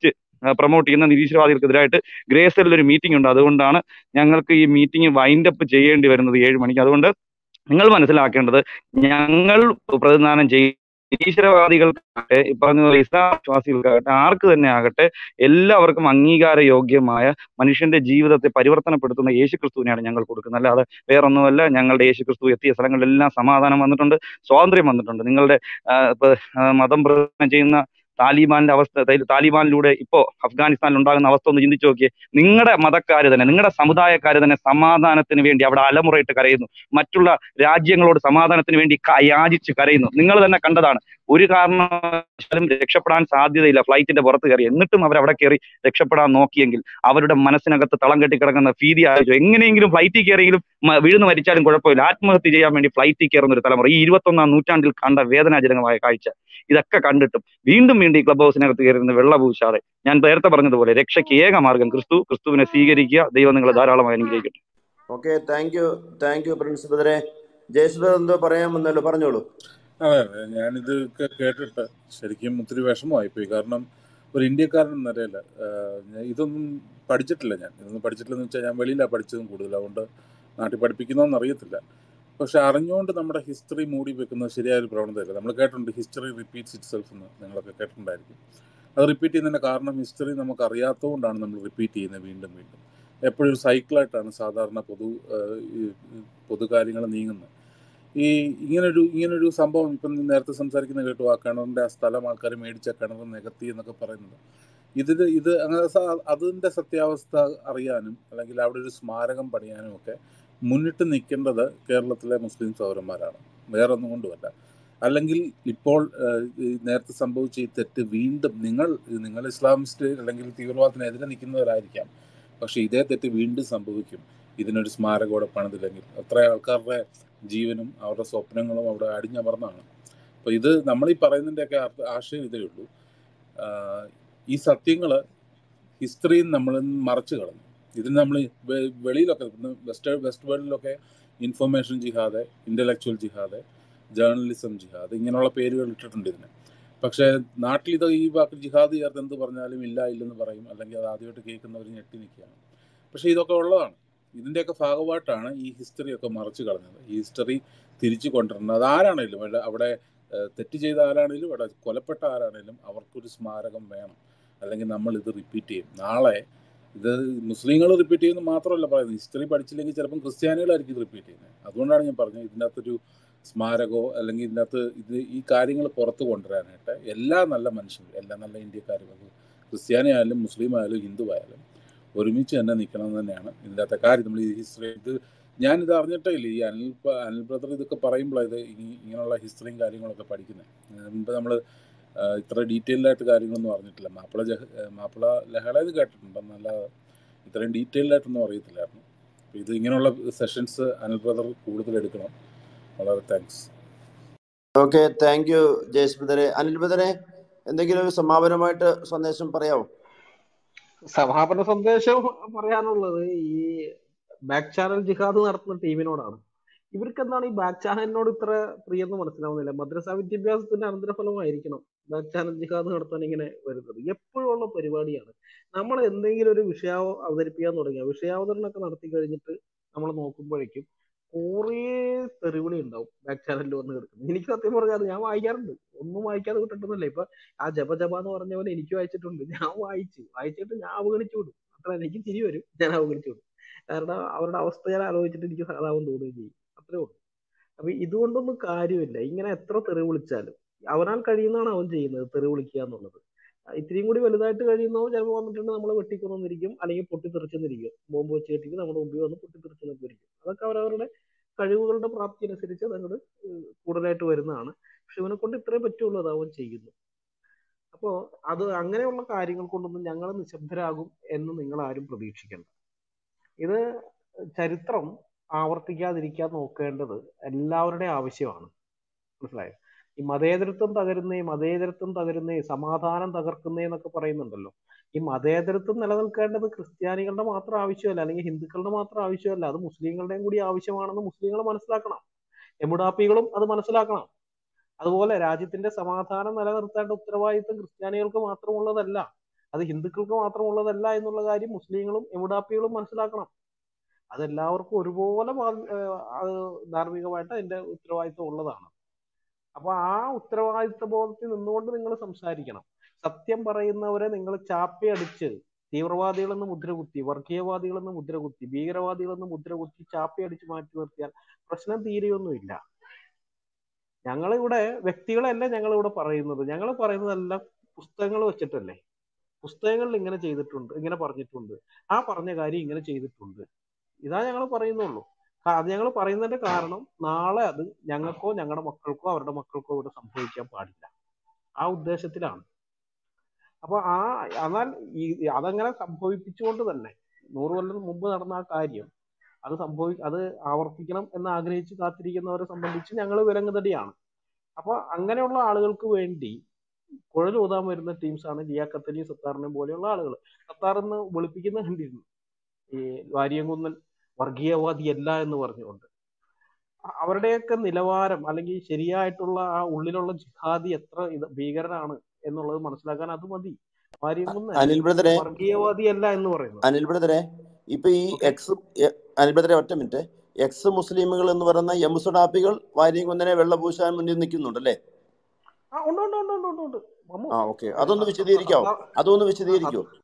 പ്രൊമോട്ട് ചെയ്യുന്ന നിരീശ്വരവാദികൾക്കെതിരായിട്ട് ഗ്രേസലിൽ ഒരു മീറ്റിംഗ് ഉണ്ട് അതുകൊണ്ടാണ് ഞങ്ങൾക്ക് ഈ മീറ്റിംഗ് വൈൻഡ് അപ്പ് ചെയ്യേണ്ടി വരുന്നത് ഏഴ് മണിക്ക് അതുകൊണ്ട് നിങ്ങൾ മനസ്സിലാക്കേണ്ടത് ഞങ്ങൾ പ്രതിദാനം ചെയ്യും നിരീശ്വരവാദികൾക്കാകട്ടെ ഈ പറഞ്ഞ പോലെ ഇസ്ലാം വിശ്വാസികൾക്കാകട്ടെ ആർക്ക് തന്നെ ആകട്ടെ എല്ലാവർക്കും അംഗീകാര യോഗ്യമായ മനുഷ്യന്റെ ജീവിതത്തെ പരിവർത്തനപ്പെടുത്തുന്ന യേശു ക്രിസ്തുവിനെയാണ് ഞങ്ങൾ കൊടുക്കുന്നത് അല്ലാതെ വേറൊന്നുമല്ല ഞങ്ങളുടെ യേശു ക്രിസ്തു എത്തിയ സ്ഥലങ്ങളിലെല്ലാം സമാധാനം വന്നിട്ടുണ്ട് സ്വാതന്ത്ര്യം വന്നിട്ടുണ്ട് നിങ്ങളുടെ ആ, ഇപ്പൊ, ആ, മതം പ്രചാരണം ചെയ്യുന്ന താലിബാന്റെ അവസ്ഥ ത- താലിബാനിലൂടെ ഇപ്പോ അഫ്ഗാനിസ്ഥാനിൽ ഉണ്ടാകുന്ന അവസ്ഥ ഒന്ന് ചിന്തിച്ചു നോക്കിയേ നിങ്ങളുടെ മതക്കാര് തന്നെ നിങ്ങളുടെ സമുദായക്കാര് തന്നെ സമാധാനത്തിന് വേണ്ടി അവിടെ അലമുറയിട്ട് കരയുന്നു മറ്റുള്ള രാജ്യങ്ങളോട് സമാധാനത്തിന് വേണ്ടി ക- യാചിച്ച് കരയുന്നു നിങ്ങൾ തന്നെ കണ്ടതാണ് ഒരു കാരണവശാലും രക്ഷപ്പെടാൻ സാധ്യതയില്ല ഫ്ലൈറ്റിന്റെ പുറത്ത് കയറി എന്നിട്ടും അവർ അവിടെ കയറി രക്ഷപ്പെടാൻ നോക്കിയെങ്കിൽ അവരുടെ മനസ്സിനകത്ത് തളം കെട്ടി കിടക്കുന്ന ഭീതി ആലോചിച്ചു എങ്ങനെയെങ്കിലും ഫ്ലൈറ്റിൽ കയറിയെങ്കിലും മ- വീഴുന്നു മരിച്ചാലും കുഴപ്പമില്ല ആത്മഹത്യ ചെയ്യാൻ വേണ്ടി ഫ്ലൈറ്റിൽ കയറുന്ന ഒരു തലമുറ ഈ ഇരുപത്തൊന്നാം നൂറ്റാണ്ടിൽ കണ്ട വേദനാജനകമായ കാഴ്ച ഇതൊക്കെ കണ്ടിട്ടും വീണ്ടും വീണ്ടും ഈ ക്ലബ് ഹൗസിനകത്ത് കയറുന്ന വെള്ള പൂശാതെ ഞാൻ നേരത്തെ പറഞ്ഞതുപോലെ രക്ഷയ്ക്ക് ഏക മാർഗം ക്രിസ്തു ക്രിസ്തുവിനെ സ്വീകരിക്കുക ദൈവം നിങ്ങളെ ധാരാളമായി അനുഗ്രഹിക്കട്ടെ okay thank you thank you Prince ബദറെ ജയസുബർ എന്തോ പറയാൻ വന്നല്ലോ പറഞ്ഞോളൂ അതെ അതെ ഞാനിത് കേ- കേട്ടിട്ട് ശരിക്കും ഒത്തിരി വിഷമമായിപ്പോയി കാരണം ഒരു ഇന്ത്യക്കാരൻ എന്ന നിലയിൽ ഇതൊന്നും പഠിച്ചിട്ടില്ല ഞാൻ ഇതൊന്നും പഠിച്ചിട്ടില്ലെന്ന് വെച്ചാൽ ഞാൻ വെളിയിലാണ് പഠിച്ചതും കൂടുതൽ അതുകൊണ്ട് നാട്ടിൽ പഠിപ്പിക്കുന്നതെന്ന് അറിയത്തില്ല പക്ഷെ അറിഞ്ഞുകൊണ്ട് നമ്മുടെ ഹിസ്റ്ററി മൂടി വെക്കുന്നത് ശരിയായ ഒരു പ്രവണതയല്ല നമ്മൾ കേട്ടിട്ടുണ്ട് ഹിസ്റ്ററി റിപ്പീറ്റ്സ് ഇറ്റ് സെൽഫ് എന്ന് നിങ്ങളൊക്കെ കേട്ടിട്ടുണ്ടായിരിക്കും അത് റിപ്പീറ്റ് ചെയ്യുന്നതിൻ്റെ കാരണം ഹിസ്റ്ററി നമുക്ക് അറിയാത്തതുകൊണ്ടാണ് നമ്മൾ റിപ്പീറ്റ് ചെയ്യുന്നത് വീണ്ടും വീണ്ടും എപ്പോഴും ഒരു സൈക്കിളായിട്ടാണ് സാധാരണ പൊതു ഏഹ്, ഈ പൊതു കാര്യങ്ങൾ നീങ്ങുന്നത് ഈ ഇങ്ങനൊരു ഇങ്ങനൊരു സംഭവം ഇപ്പം നീ നേരത്തെ സംസാരിക്കുന്ന കേട്ടു ആ കിണറിൻ്റെ ആ സ്ഥലം ആൾക്കാർ മേടിച്ച കിണർ നികത്തി എന്നൊക്കെ പറയുന്നത് ഇതിൽ ഇത് അങ്ങനെ സ- അതിൻ്റെ സത്യാവസ്ഥ അറിയാനും അല്ലെങ്കിൽ അവിടെ ഒരു സ്മാരകം പണിയാനും ഒക്കെ മുന്നിട്ട് നിൽക്കേണ്ടത് കേരളത്തിലെ മുസ്ലിം സഹോദരന്മാരാണ് വേറെ ഒന്നും കൊണ്ടുമല്ല അല്ലെങ്കിൽ ഇപ്പോൾ ഏഹ്, ഈ നേരത്തെ സംഭവിച്ച ഈ തെറ്റ് വീണ്ടും നിങ്ങൾ നിങ്ങൾ ഇസ്ലാമിസ്റ്റ് അല്ലെങ്കിൽ തീവ്രവാദത്തിനെതിരെ നിൽക്കുന്നവരായിരിക്കാം പക്ഷെ ഇതേ തെറ്റ് വീണ്ടും സംഭവിക്കും ഇതിനൊരു സ്മാരകം അവിടെ പണിതില്ലെങ്കിൽ എത്ര ആൾക്കാരുടെ ജീവനും അവരുടെ സ്വപ്നങ്ങളും അവിടെ അടിഞ്ഞമർന്നാണ് അപ്പോൾ ഇത് നമ്മൾ ഈ പറയുന്നതിൻ്റെയൊക്കെ അർത്ഥ- ആശയം ഇതേ ഉള്ളൂ ആഹ് ഈ സത്യങ്ങൾ ഹിസ്റ്ററിയിൽ നമ്മൾ മറച്ചു കളഞ്ഞു ഇതിന് നമ്മൾ വെളിയിലൊക്കെ ഇന്ന് വെസ്റ്റ് വെസ്റ്റ് വേൾഡിലൊക്കെ ഇൻഫർമേഷൻ ജിഹാദ് ഇൻ്റലക്ച്വൽ ജിഹാദ് ജേർണലിസം ജിഹാദ് ഇങ്ങനെയുള്ള പേരുകൾ ഇട്ടിട്ടുണ്ട് ഇതിന് പക്ഷേ നാട്ടിൽ ഇത് ഈ വാക്ക് ജിഹാദ് ചേർത്ത് എന്ത് പറഞ്ഞാലും ഇല്ല ഇല്ലെന്ന് പറയും അല്ലെങ്കിൽ അത് ആദ്യമായിട്ട് കേൾക്കുന്നവർ ഞെട്ടി നിൽക്കുകയാണ് പക്ഷേ ഇതൊക്കെ ഉള്ളതാണ് ഇതിൻ്റെയൊക്കെ ഭാഗമായിട്ടാണ് ഈ ഹിസ്റ്ററി ഒക്കെ മറച്ചു കളഞ്ഞത് ഈ ഹിസ്റ്ററി തിരിച്ചു കൊണ്ടുവരുന്നത് അത് ആരാണേലും അല്ല അവിടെ ഏഹ്, തെറ്റ് ചെയ്ത ആരാണേലും അവിടെ കൊലപ്പെട്ട ആരാണേലും അവർക്കൊരു സ്മാരകം വേണം അല്ലെങ്കിൽ നമ്മൾ ഇത് റിപ്പീറ്റ് ചെയ്യും നാളെ ഇത് മുസ്ലിങ്ങൾ റിപ്പീറ്റ് ചെയ്യുന്നത് മാത്രമല്ല പറയുന്നത് ഹിസ്റ്ററി പഠിച്ചില്ലെങ്കിൽ ചിലപ്പം ക്രിസ്ത്യാനികളായിരിക്കും ഇത് റിപ്പീറ്റ് ചെയ്യുന്നത് അതുകൊണ്ടാണ് ഞാൻ പറഞ്ഞത് ഇതിൻ്റെ അകത്തൊരു സ്മാരകമോ അല്ലെങ്കിൽ ഇതിൻ്റെ അകത്ത് ഇത് ഈ കാര്യങ്ങൾ പുറത്ത് കൊണ്ടുവരാനായിട്ട് എല്ലാ നല്ല മനുഷ്യരും എല്ലാ നല്ല ഇന്ത്യക്കാരും അത് ക്രിസ്ത്യാനി ആയാലും മുസ്ലിം ആയാലും ഹിന്ദു ആയാലും ഒരുമിച്ച് തന്നെ നിൽക്കണം എന്ന് തന്നെയാണ് ഇതിൻ്റെ അകത്തെ കാര്യം നമ്മൾ ഈ ഹിസ്റ്ററി ഇത് ഞാനിത് അറിഞ്ഞിട്ടേ ഇല്ല ഈ അനിൽ പ- അനിൽ ബ്രദർ ഇതൊക്കെ പറയുമ്പോഴാണ് ഇത് ഈ- ഇങ്ങനെയുള്ള ഹിസ്റ്ററിയും കാര്യങ്ങളൊക്കെ പഠിക്കുന്നത് മുമ്പ് നമ്മൾ ഇത്ര ഡീറ്റെയിൽഡ് ആയിട്ട് കാര്യങ്ങളൊന്നും അറിഞ്ഞിട്ടില്ല മാപ്പിള ജഹ ഏഹ് മാപ്പിള ലഹള ഇത് കേട്ടിട്ടുണ്ട് നല്ല ഇത്രയും ഡീറ്റെയിൽഡ് ആയിട്ടൊന്നും അറിയത്തില്ലായിരുന്നു അപ്പോൾ ഇത് ഇങ്ങനെയുള്ള സെഷൻസ് അനിൽ ബ്രദർ കൂടുതൽ എടുക്കണം വളരെ താങ്ക്സ് ഓക്കെ താങ്ക് യു ജയസ് ബദറെ അനിൽ ബദറെ എന്തെങ്കിലും ഒരു സമാപനമായിട്ട് സന്ദേശം പറയാമോ സമാപന സന്ദേശം പറയാനുള്ളത് ഈ ബാക്ക് ചാനൽ ജിഹാദ് നടത്തുന്ന ടീമിനോടാണ് ഇവർക്ക് എന്താണ് ഈ ബാക്ക് ചാനലിനോട് ഇത്ര പ്രിയെന്ന് മനസ്സിലാവുന്നില്ല മദ്രസ വിദ്യാഭ്യാസത്തിന്റെ അനന്തരഫലമായിരിക്കണം ബാക്ക് ചാനൽ ജിഹാദ് നടത്താൻ ഇങ്ങനെ വരുന്നത് എപ്പോഴും ഉള്ള പരിപാടിയാണ് നമ്മൾ എന്തെങ്കിലും ഒരു വിഷയം അവതരിപ്പിക്കാൻ തുടങ്ങിയ വിഷയാവതരണമൊക്കെ നടത്തി കഴിഞ്ഞിട്ട് നമ്മൾ നോക്കുമ്പോഴേക്കും കുറേ തെറിവിളി ഉണ്ടാവും ബാക്ക് ചാനലിൽ വന്ന് കിടക്കുന്നത് എനിക്ക് സത്യം പറഞ്ഞാൽ ഞാൻ വായിക്കാറുണ്ട് ഒന്നും വായിക്കാതെ കിട്ടണമെന്നില്ല ഇപ്പൊ ആ ജപ ജപ എന്ന് പറഞ്ഞ പോലെ എനിക്ക് വായിച്ചിട്ടുണ്ട് ഞാൻ വായിച്ചു വായിച്ചിട്ട് ഞാൻ അവഗണിച്ചു വിടും അത്ര എനിക്ക് ചിരി വരും ഞാൻ അവഗണിച്ചു വിടും കാരണം അവരുടെ അവസ്ഥ ഞാൻ ആലോചിച്ചിട്ട് എനിക്ക് സഹതാപം തോന്നുകയും ചെയ്യും അത്രേ ഉള്ളൂ അപ്പൊ ഇതുകൊണ്ടൊന്നും കാര്യമില്ല ഇങ്ങനെ എത്ര തെറി വിളിച്ചാലും അവനാൽ കഴിയുന്നതാണ് അവൻ ചെയ്യുന്നത് തെറി വിളിക്കുക എന്നുള്ളത് ആ, ഇത്തിരിയും കൂടി വലുതായിട്ട് കഴിയുന്നവൻ ചിലപ്പോൾ വന്നിട്ടുണ്ട് നമ്മളെ വെട്ടിക്കൊന്നിരിക്കും അല്ലെങ്കിൽ പൊട്ടിത്തെറിച്ചെന്നിരിക്കും ബോംബ് വെച്ച് കെട്ടിട്ട് നമ്മുടെ മുമ്പിൽ വന്ന് പൊട്ടിത്തെറിച്ചെന്നൊക്കെ ഇരിക്കും അതൊക്കെ അവരവരുടെ കഴിവുകളുടെ പ്രാപ്തി അനുസരിച്ച് അതങ്ങോട്ട് കൂടുതലായിട്ട് വരുന്നതാണ് പക്ഷെ ഇവനെ കൊണ്ട് ഇത്രേ പറ്റുള്ളൂ അത് അവൻ ചെയ്യുന്നു അപ്പോ അത് അങ്ങനെയുള്ള കാര്യങ്ങൾ കൊണ്ടൊന്നും ഞങ്ങൾ നിശബ്ദരാകും എന്ന് നിങ്ങൾ ആരും പ്രതീക്ഷിക്കണ്ട ഇത് ചരിത്രം ആവർത്തിക്കാതിരിക്കാൻ നോക്കേണ്ടത് എല്ലാവരുടെയും ആവശ്യമാണ് മനസ്സിലായോ ഈ മതേതരത്വം തകരുന്നേ മതേതരത്വം തകരുന്നേ സമാധാനം തകർക്കുന്നേ എന്നൊക്കെ പറയുന്നുണ്ടല്ലോ ഈ മതേതരത്വം നിലനിൽക്കേണ്ടത് ക്രിസ്ത്യാനികളുടെ മാത്രം ആവശ്യമല്ല അല്ലെങ്കിൽ ഹിന്ദുക്കളുടെ മാത്രം ആവശ്യമല്ല അത് മുസ്ലിങ്ങളുടെയും കൂടി ആവശ്യമാണെന്ന് മുസ്ലിങ്ങൾ മനസ്സിലാക്കണം എമുഡാപ്പികളും അത് മനസ്സിലാക്കണം അതുപോലെ രാജ്യത്തിന്റെ സമാധാനം നിലനിർത്തേണ്ട ഉത്തരവാദിത്വം ക്രിസ്ത്യാനികൾക്ക് മാത്രമുള്ളതല്ല അത് ഹിന്ദുക്കൾക്ക് മാത്രമുള്ളതല്ല എന്നുള്ള കാര്യം മുസ്ലിങ്ങളും എമുഡാപ്പികളും മനസ്സിലാക്കണം അതെല്ലാവർക്കും ഒരുപോലെ ബാ- ഏഹ് അത് ധാർമ്മികമായിട്ട് അതിന്റെ ഉത്തരവാദിത്വം ഉള്ളതാണ് അപ്പൊ ആ ഉത്തരവാദിത്വ ബോധത്തിൽ നിന്നുകൊണ്ട് നിങ്ങൾ സംസാരിക്കണം സത്യം പറയുന്നവരെ നിങ്ങൾ ചാപ്പയടിച്ച് തീവ്രവാദികളെന്ന് മുദ്രകുത്തി വർഗീയവാദികളെന്ന് മുദ്രകുത്തി ഭീകരവാദികളെന്ന് മുദ്രകുത്തി ചാപ്പയടിച്ച് മാറ്റി നിർത്തിയാൽ പ്രശ്നം തീരെയൊന്നുമില്ല ഞങ്ങളിവിടെ വ്യക്തികളല്ല ഞങ്ങളിവിടെ പറയുന്നത് ഞങ്ങൾ പറയുന്നതെല്ലാം പുസ്തകങ്ങൾ വെച്ചിട്ടല്ലേ പുസ്തകങ്ങളിൽ ഇങ്ങനെ ചെയ്തിട്ടുണ്ട് ഇങ്ങനെ പറഞ്ഞിട്ടുണ്ട് ആ പറഞ്ഞ കാര്യം ഇങ്ങനെ ചെയ്തിട്ടുണ്ട് ഇതാ ഞങ്ങൾ പറയുന്നുള്ളൂ കാ- അത് ഞങ്ങൾ പറയുന്നതിന്റെ കാരണം നാളെ അത് ഞങ്ങൾക്കോ ഞങ്ങളുടെ മക്കൾക്കോ അവരുടെ മക്കൾക്കോ ഇവിടെ സംഭവിക്കാൻ പാടില്ല ആ ഉദ്ദേശത്തിലാണ് അപ്പൊ ആ എന്നാൽ ഈ അതങ്ങനെ സംഭവിപ്പിച്ചുകൊണ്ട് തന്നെ നൂറ് കൊല്ലം മുമ്പ് നടന്ന ആ കാര്യം അത് സംഭവി അത് ആവർത്തിക്കണം എന്ന് ആഗ്രഹിച്ച് കാത്തിരിക്കുന്നവരെ സംബന്ധിച്ച് ഞങ്ങൾ വിലങ്ങുതടിയാണ് അപ്പൊ അങ്ങനെയുള്ള ആളുകൾക്ക് വേണ്ടി കുഴൽ ഊതാൻ വരുന്ന ടീംസാണ് ലിയാക്കത്തലിയും സത്താറിനെയും പോലെയുള്ള ആളുകൾ സത്താർ എന്ന് വിളിപ്പിക്കുന്ന കണ്ടിരുന്നു ഈ വാരിയംകുന്നൻ വർഗീയവാദിയല്ല എന്ന് പറഞ്ഞുകൊണ്ട് അ- അവരുടെയൊക്കെ നിലവാരം അല്ലെങ്കിൽ ശരിയായിട്ടുള്ള ആ ഉള്ളിലുള്ള ജിഹാദി എത്ര ഇത് ഭീകരനാണ് എന്നുള്ളത് മനസ്സിലാക്കാൻ അത് മതി വാരിയംകുന്നൻ അനിൽ ബ്രദറെ വർഗീയവാദിയല്ല എന്ന് പറയുന്നത് അനിൽ ബ്രദറെ ഇപ്പൊ ഈ ഓക്കെ എക്സ് എ- അനിൽ ബ്രദറെ ഒറ്റ മിനിറ്റ് എക്സ് മുസ്ലിമുകൾ എന്ന് പറയുന്ന യമുസഡാപ്പികൾ വാര്യംകുന്നനെ വെള്ളപൂശാൻ മുന്നിൽ നിൽക്കുന്നുണ്ടല്ലേ ആ ഉണ്ട് ഉണ്ട് ഉണ്ട് ഉണ്ട് ഉണ്ട് ഉണ്ട് മമ്മു ആ ഓക്കെ ഏ, അതൊന്ന് സ- സ- വിശദീകരിക്കാവോ സത്താർ അതൊന്ന് ആ, വിശദീകരിക്കോ സ-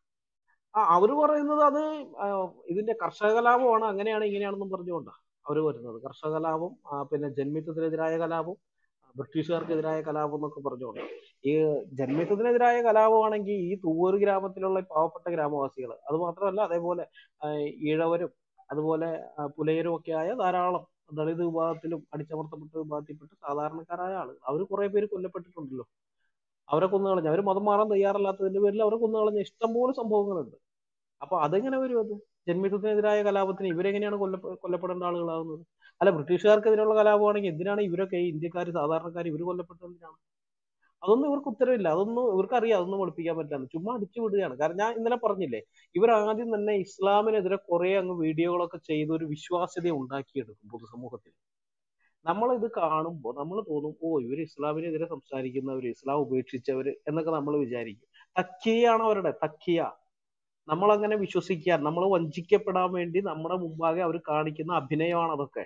ആ അവര് പറയുന്നത് അത് ആ, ഇതിന്റെ കർഷക കലാപമാണ് അങ്ങനെയാണ് ഇങ്ങനെയാണെന്നും പറഞ്ഞുകൊണ്ടാണ് അവര് വരുന്നത് കർഷക കലാപം ആ, പിന്നെ ജന്മിത്വത്തിനെതിരായ കലാപം ആ, ബ്രിട്ടീഷുകാർക്കെതിരായ കലാപം എന്നൊക്കെ പറഞ്ഞുകൊണ്ട് ഈ ജന്മിത്വത്തിനെതിരായ കലാപമാണെങ്കിൽ ഈ തൂവൂർ ഗ്രാമത്തിലുള്ള ഈ പാവപ്പെട്ട ഗ്രാമവാസികൾ അത് മാത്രമല്ല അതേപോലെ ആ, ഈഴവരും അതുപോലെ ആ, പുലയരും ഒക്കെ ആയ ധാരാളം ദളിത് വിഭാഗത്തിലും അടിച്ചമർത്തപ്പെട്ട വിഭാഗത്തിൽപ്പെട്ട സാധാരണക്കാരായ ആളുകൾ അവർ കുറെ പേര് കൊല്ലപ്പെട്ടിട്ടുണ്ടല്ലോ അവരെ കൊന്നുകളഞ്ഞു അവർ മതം മാറാൻ തയ്യാറല്ലാത്തതിന്റെ പേരിൽ അവരെ കൊന്നുകളഞ്ഞ ഇഷ്ടംപോലെ സംഭവങ്ങളുണ്ട് അപ്പൊ അതെങ്ങനെ വരും അത് ജന്മിത്വത്തിനെതിരായ കലാപത്തിന് ഇവരെങ്ങനെയാണ് കൊല്ല കൊല്ലപ്പെടേണ്ട ആളുകളാകുന്നത് അല്ല ബ്രിട്ടീഷുകാർക്കെതിരെയുള്ള കലാപമാണെങ്കിൽ എന്തിനാണ് ഇവരൊക്കെ ഈ ഇന്ത്യക്കാർ സാധാരണക്കാർ ഇവർ കൊല്ലപ്പെട്ടത് എന്തിനാണ് അതൊന്നും ഇവർക്ക് ഉത്തരവില്ല അതൊന്നും ഇവർക്ക് അറിയാം അതൊന്നും വെളുപ്പിക്കാൻ പറ്റില്ല ചുമ്മാ അടിച്ചു വിടുകയാണ് കാരണം ഞാൻ ഇന്നലെ പറഞ്ഞില്ലേ ഇവർ ആദ്യം തന്നെ ഇസ്ലാമിനെതിരെ കുറെ അങ്ങ് വീഡിയോകളൊക്കെ ചെയ്ത് ഒരു വിശ്വാസ്യത ഉണ്ടാക്കിയെടുക്കും പൊതുസമൂഹത്തിൽ നമ്മൾ ഇത് കാണുമ്പോൾ നമ്മൾ തോന്നും ഓ ഇവർ ഇസ്ലാമിനെതിരെ സംസാരിക്കുന്നവർ ഇസ്ലാം ഉപേക്ഷിച്ചവര് എന്നൊക്കെ നമ്മൾ വിചാരിക്കും തക്കിയാണ് അവരുടെ തക്കിയ നമ്മൾ അങ്ങനെ വിശ്വസിക്കാൻ നമ്മൾ വഞ്ചിക്കപ്പെടാൻ വേണ്ടി നമ്മുടെ മുമ്പാകെ അവർ കാണിക്കുന്ന അഭിനയമാണ് അതൊക്കെ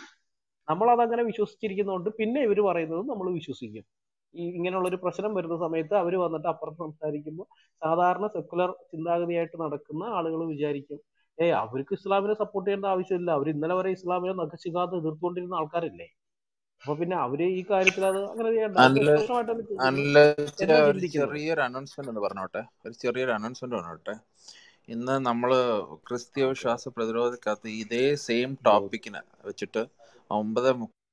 നമ്മൾ അതങ്ങനെ വിശ്വസിച്ചിരിക്കുന്നതുകൊണ്ട് പിന്നെ ഇവർ പറയുന്നത് നമ്മൾ വിശ്വസിക്കും ഈ ഇങ്ങനെയുള്ള ഒരു പ്രശ്നം വരുന്ന സമയത്ത് അവർ വന്നിട്ട് അപ്പുറത്ത് സംസാരിക്കുമ്പോൾ സാധാരണ സെക്കുലർ ചിന്താഗതിയായിട്ട് നടക്കുന്ന ആളുകൾ വിചാരിക്കും ഏ അവർക്ക് ഇസ്ലാമിനെ സപ്പോർട്ട് ചെയ്യേണ്ട ആവശ്യമില്ല അവർ ഇന്നലെ വരെ ഇസ്ലാമിനെ നഖശിഖാത്ത് എതിർത്തുകൊണ്ടിരുന്ന ആൾക്കാരല്ലേ അപ്പൊ പിന്നെ അവര് ഈ കാര്യത്തിൽ അത് അങ്ങനെ ചെയ്യണ്ട അവർക്ക് അനില് നിഷ്പക്ഷമായിട്ടാണ് ചി- അനിലച്ച എന്നാ ഒരു ചിന്തിക്കുന്നത് ചെറിയൊരു അനൗൺസ്മെന്റ് ഒന്ന് പറഞ്ഞോട്ടെ ഒരു ചെറിയൊരു അനൗൺസ്മെന്റ് പറഞ്ഞോട്ടെ ഇന്ന് നമ്മള് ക്രിസ്തീയ വിശ്വാസ പ്രതിരോധക്കകത്ത് ഇതേ സെയിം ടോപ്പിക്കിന് വെച്ചിട്ട് ഒമ്പത്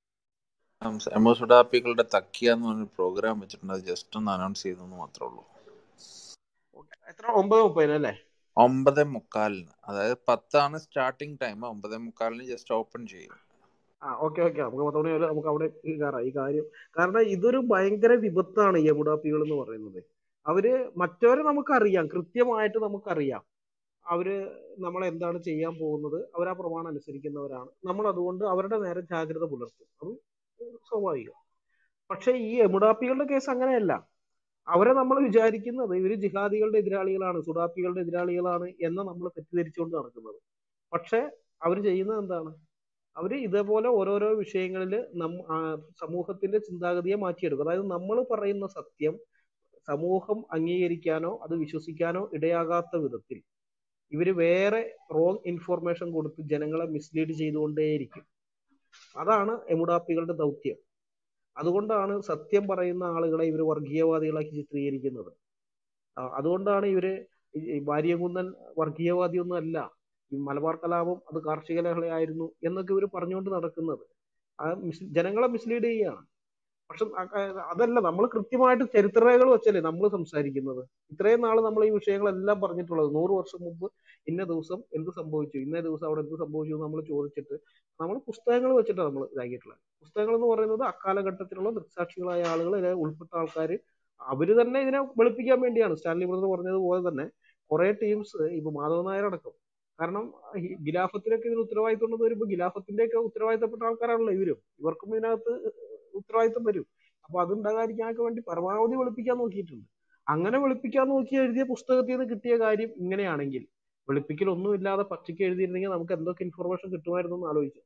എമോസുഡാപ്പികളുടെ തക്കിയ എന്ന് പറഞ്ഞൊരു പ്രോഗ്രാം വെച്ചിട്ടുണ്ട് അത് ജസ്റ്റ് ഒന്ന് അനൗൺസ് ചെയ്തെന്ന് മാത്രമേ ഉള്ളൂ ഓക്കെ എത്ര ഒമ്പത് മുപ്പതിന് അല്ലേ ഒമ്പത് മുക്കാലിന് അതായത് പത്താണ് സ്റ്റാർട്ടിങ് ടൈം ഒമ്പത് മുക്കാലിന് ജസ്റ്റ് ഓപ്പൺ ചെയ്യും ആ ഓക്കെ ഓക്കെ നമുക്ക് പത്ത് മണി വരെ നമുക്ക് അവിടെ ഈ കയറാം ഈ കാര്യം കാരണം ഇതൊരു ഭയങ്കര വിപത്താണ് ഈ എബുഡാപ്പികൾ എന്ന് പറയുന്നത് അവര് മറ്റവരെ നമുക്കറിയാം കൃത്യമായിട്ട് നമുക്കറിയാം അവര് നമ്മൾ എന്താണ് ചെയ്യാൻ പോകുന്നത് അവർ ആ പ്രമാണം അനുസരിക്കുന്നവരാണ് നമ്മൾ അതുകൊണ്ട് അവരുടെ നേരെ ജാഗ്രത പുലർത്തും അത് സ്വാഭാവികം പക്ഷെ ഈ എമുഡാപ്പികളുടെ കേസ് അങ്ങനെയല്ല അവരെ നമ്മൾ വിചാരിക്കുന്നത് ഇവര് ജിഹാദികളുടെ എതിരാളികളാണ് സുഡാപ്പികളുടെ എതിരാളികളാണ് എന്ന് നമ്മൾ തെറ്റിദ്ധരിച്ചുകൊണ്ട് നടക്കുന്നത് പക്ഷെ അവർ ചെയ്യുന്നത് എന്താണ് അവര് ഇതേപോലെ ഓരോരോ വിഷയങ്ങളിൽ നം ആ, സമൂഹത്തിന്റെ ചിന്താഗതിയെ മാറ്റിയെടുക്കും അതായത് നമ്മൾ പറയുന്ന സത്യം സമൂഹം അംഗീകരിക്കാനോ അത് വിശ്വസിക്കാനോ ഇടയാകാത്ത വിധത്തിൽ ഇവര് വേറെ റോങ് ഇൻഫോർമേഷൻ കൊടുത്ത് ജനങ്ങളെ മിസ്ലീഡ് ചെയ്തുകൊണ്ടേയിരിക്കും അതാണ് എമുഡാപ്പികളുടെ ദൗത്യം അതുകൊണ്ടാണ് സത്യം പറയുന്ന ആളുകളെ ഇവർ വർഗീയവാദികളാക്കി ചിത്രീകരിക്കുന്നത് ആ, അതുകൊണ്ടാണ് ഇവര് ഈ ഈ വാര്യംകുന്നൻ വർഗീയവാദിയൊന്നും അല്ല ഈ മലബാർ കലാപം അത് കാർഷിക ലഹളയായിരുന്നു എന്നൊക്കെ ഇവർ പറഞ്ഞുകൊണ്ട് നടക്കുന്നത് ആ മിസ് ജനങ്ങളെ മിസ്ലീഡ് ചെയ്യുകയാണ് പക്ഷെ അ- അതല്ല നമ്മൾ കൃത്യമായിട്ട് ചരിത്രരേഖകൾ വെച്ചല്ലേ നമ്മൾ സംസാരിക്കുന്നത് ഇത്രയും നാൾ നമ്മൾ ഈ വിഷയങ്ങളെല്ലാം പറഞ്ഞിട്ടുള്ളത് നൂറ് വർഷം മുമ്പ് ഇന്ന ദിവസം എന്ത് സംഭവിച്ചു ഇന്ന ദിവസം അവിടെ എന്ത് സംഭവിച്ചു എന്ന് നമ്മൾ ചോദിച്ചിട്ട് നമ്മൾ പുസ്തകങ്ങൾ വെച്ചിട്ടാണ് നമ്മൾ ഇതാക്കിയിട്ടുള്ളത് പുസ്തകങ്ങൾ എന്ന് പറയുന്നത് അക്കാലഘട്ടത്തിലുള്ള ദൃക്സാക്ഷികളായ ആളുകൾ ഇതിൽ ഉൾപ്പെട്ട ആൾക്കാർ അവര് തന്നെ ഇതിനെ വെളുപ്പിക്കാൻ വേണ്ടിയാണ് സ്റ്റാൻലി ബ്രദർ പറഞ്ഞതുപോലെ തന്നെ കുറെ ടീംസ് ഇപ്പൊ മാധവ നായർ അടക്കം കാരണം ഈ ഗിലാഫത്തിനൊക്കെ ഇതിന് ഉത്തരവാദിത്വം ഉണ്ടെന്ന് വരുമ്പോൾ ഗിലാഫത്തിന്റെ ഒക്കെ ഉത്തരവാദിത്തപ്പെട്ട ആൾക്കാരാണല്ലോ ഇവരും ഇവർക്കും ഇതിനകത്ത് ഉത്തരവാദിത്തം വരും അപ്പൊ അതുണ്ടാകാതിരിക്കാനൊക്കെ വേണ്ടി പരമാവധി വെളുപ്പിക്കാൻ നോക്കിയിട്ടുണ്ട് അങ്ങനെ വെളുപ്പിക്കാൻ നോക്കി എഴുതിയ പുസ്തകത്തിൽ നിന്ന് കിട്ടിയ കാര്യം ഇങ്ങനെയാണെങ്കിൽ വെളുപ്പിക്കൽ ഒന്നുമില്ലാതെ പച്ചയ്ക്ക് എഴുതിയിരുന്നെങ്കിൽ നമുക്ക് എന്തൊക്കെ ഇൻഫർമേഷൻ കിട്ടുമായിരുന്നു എന്ന് ആലോചിച്ചു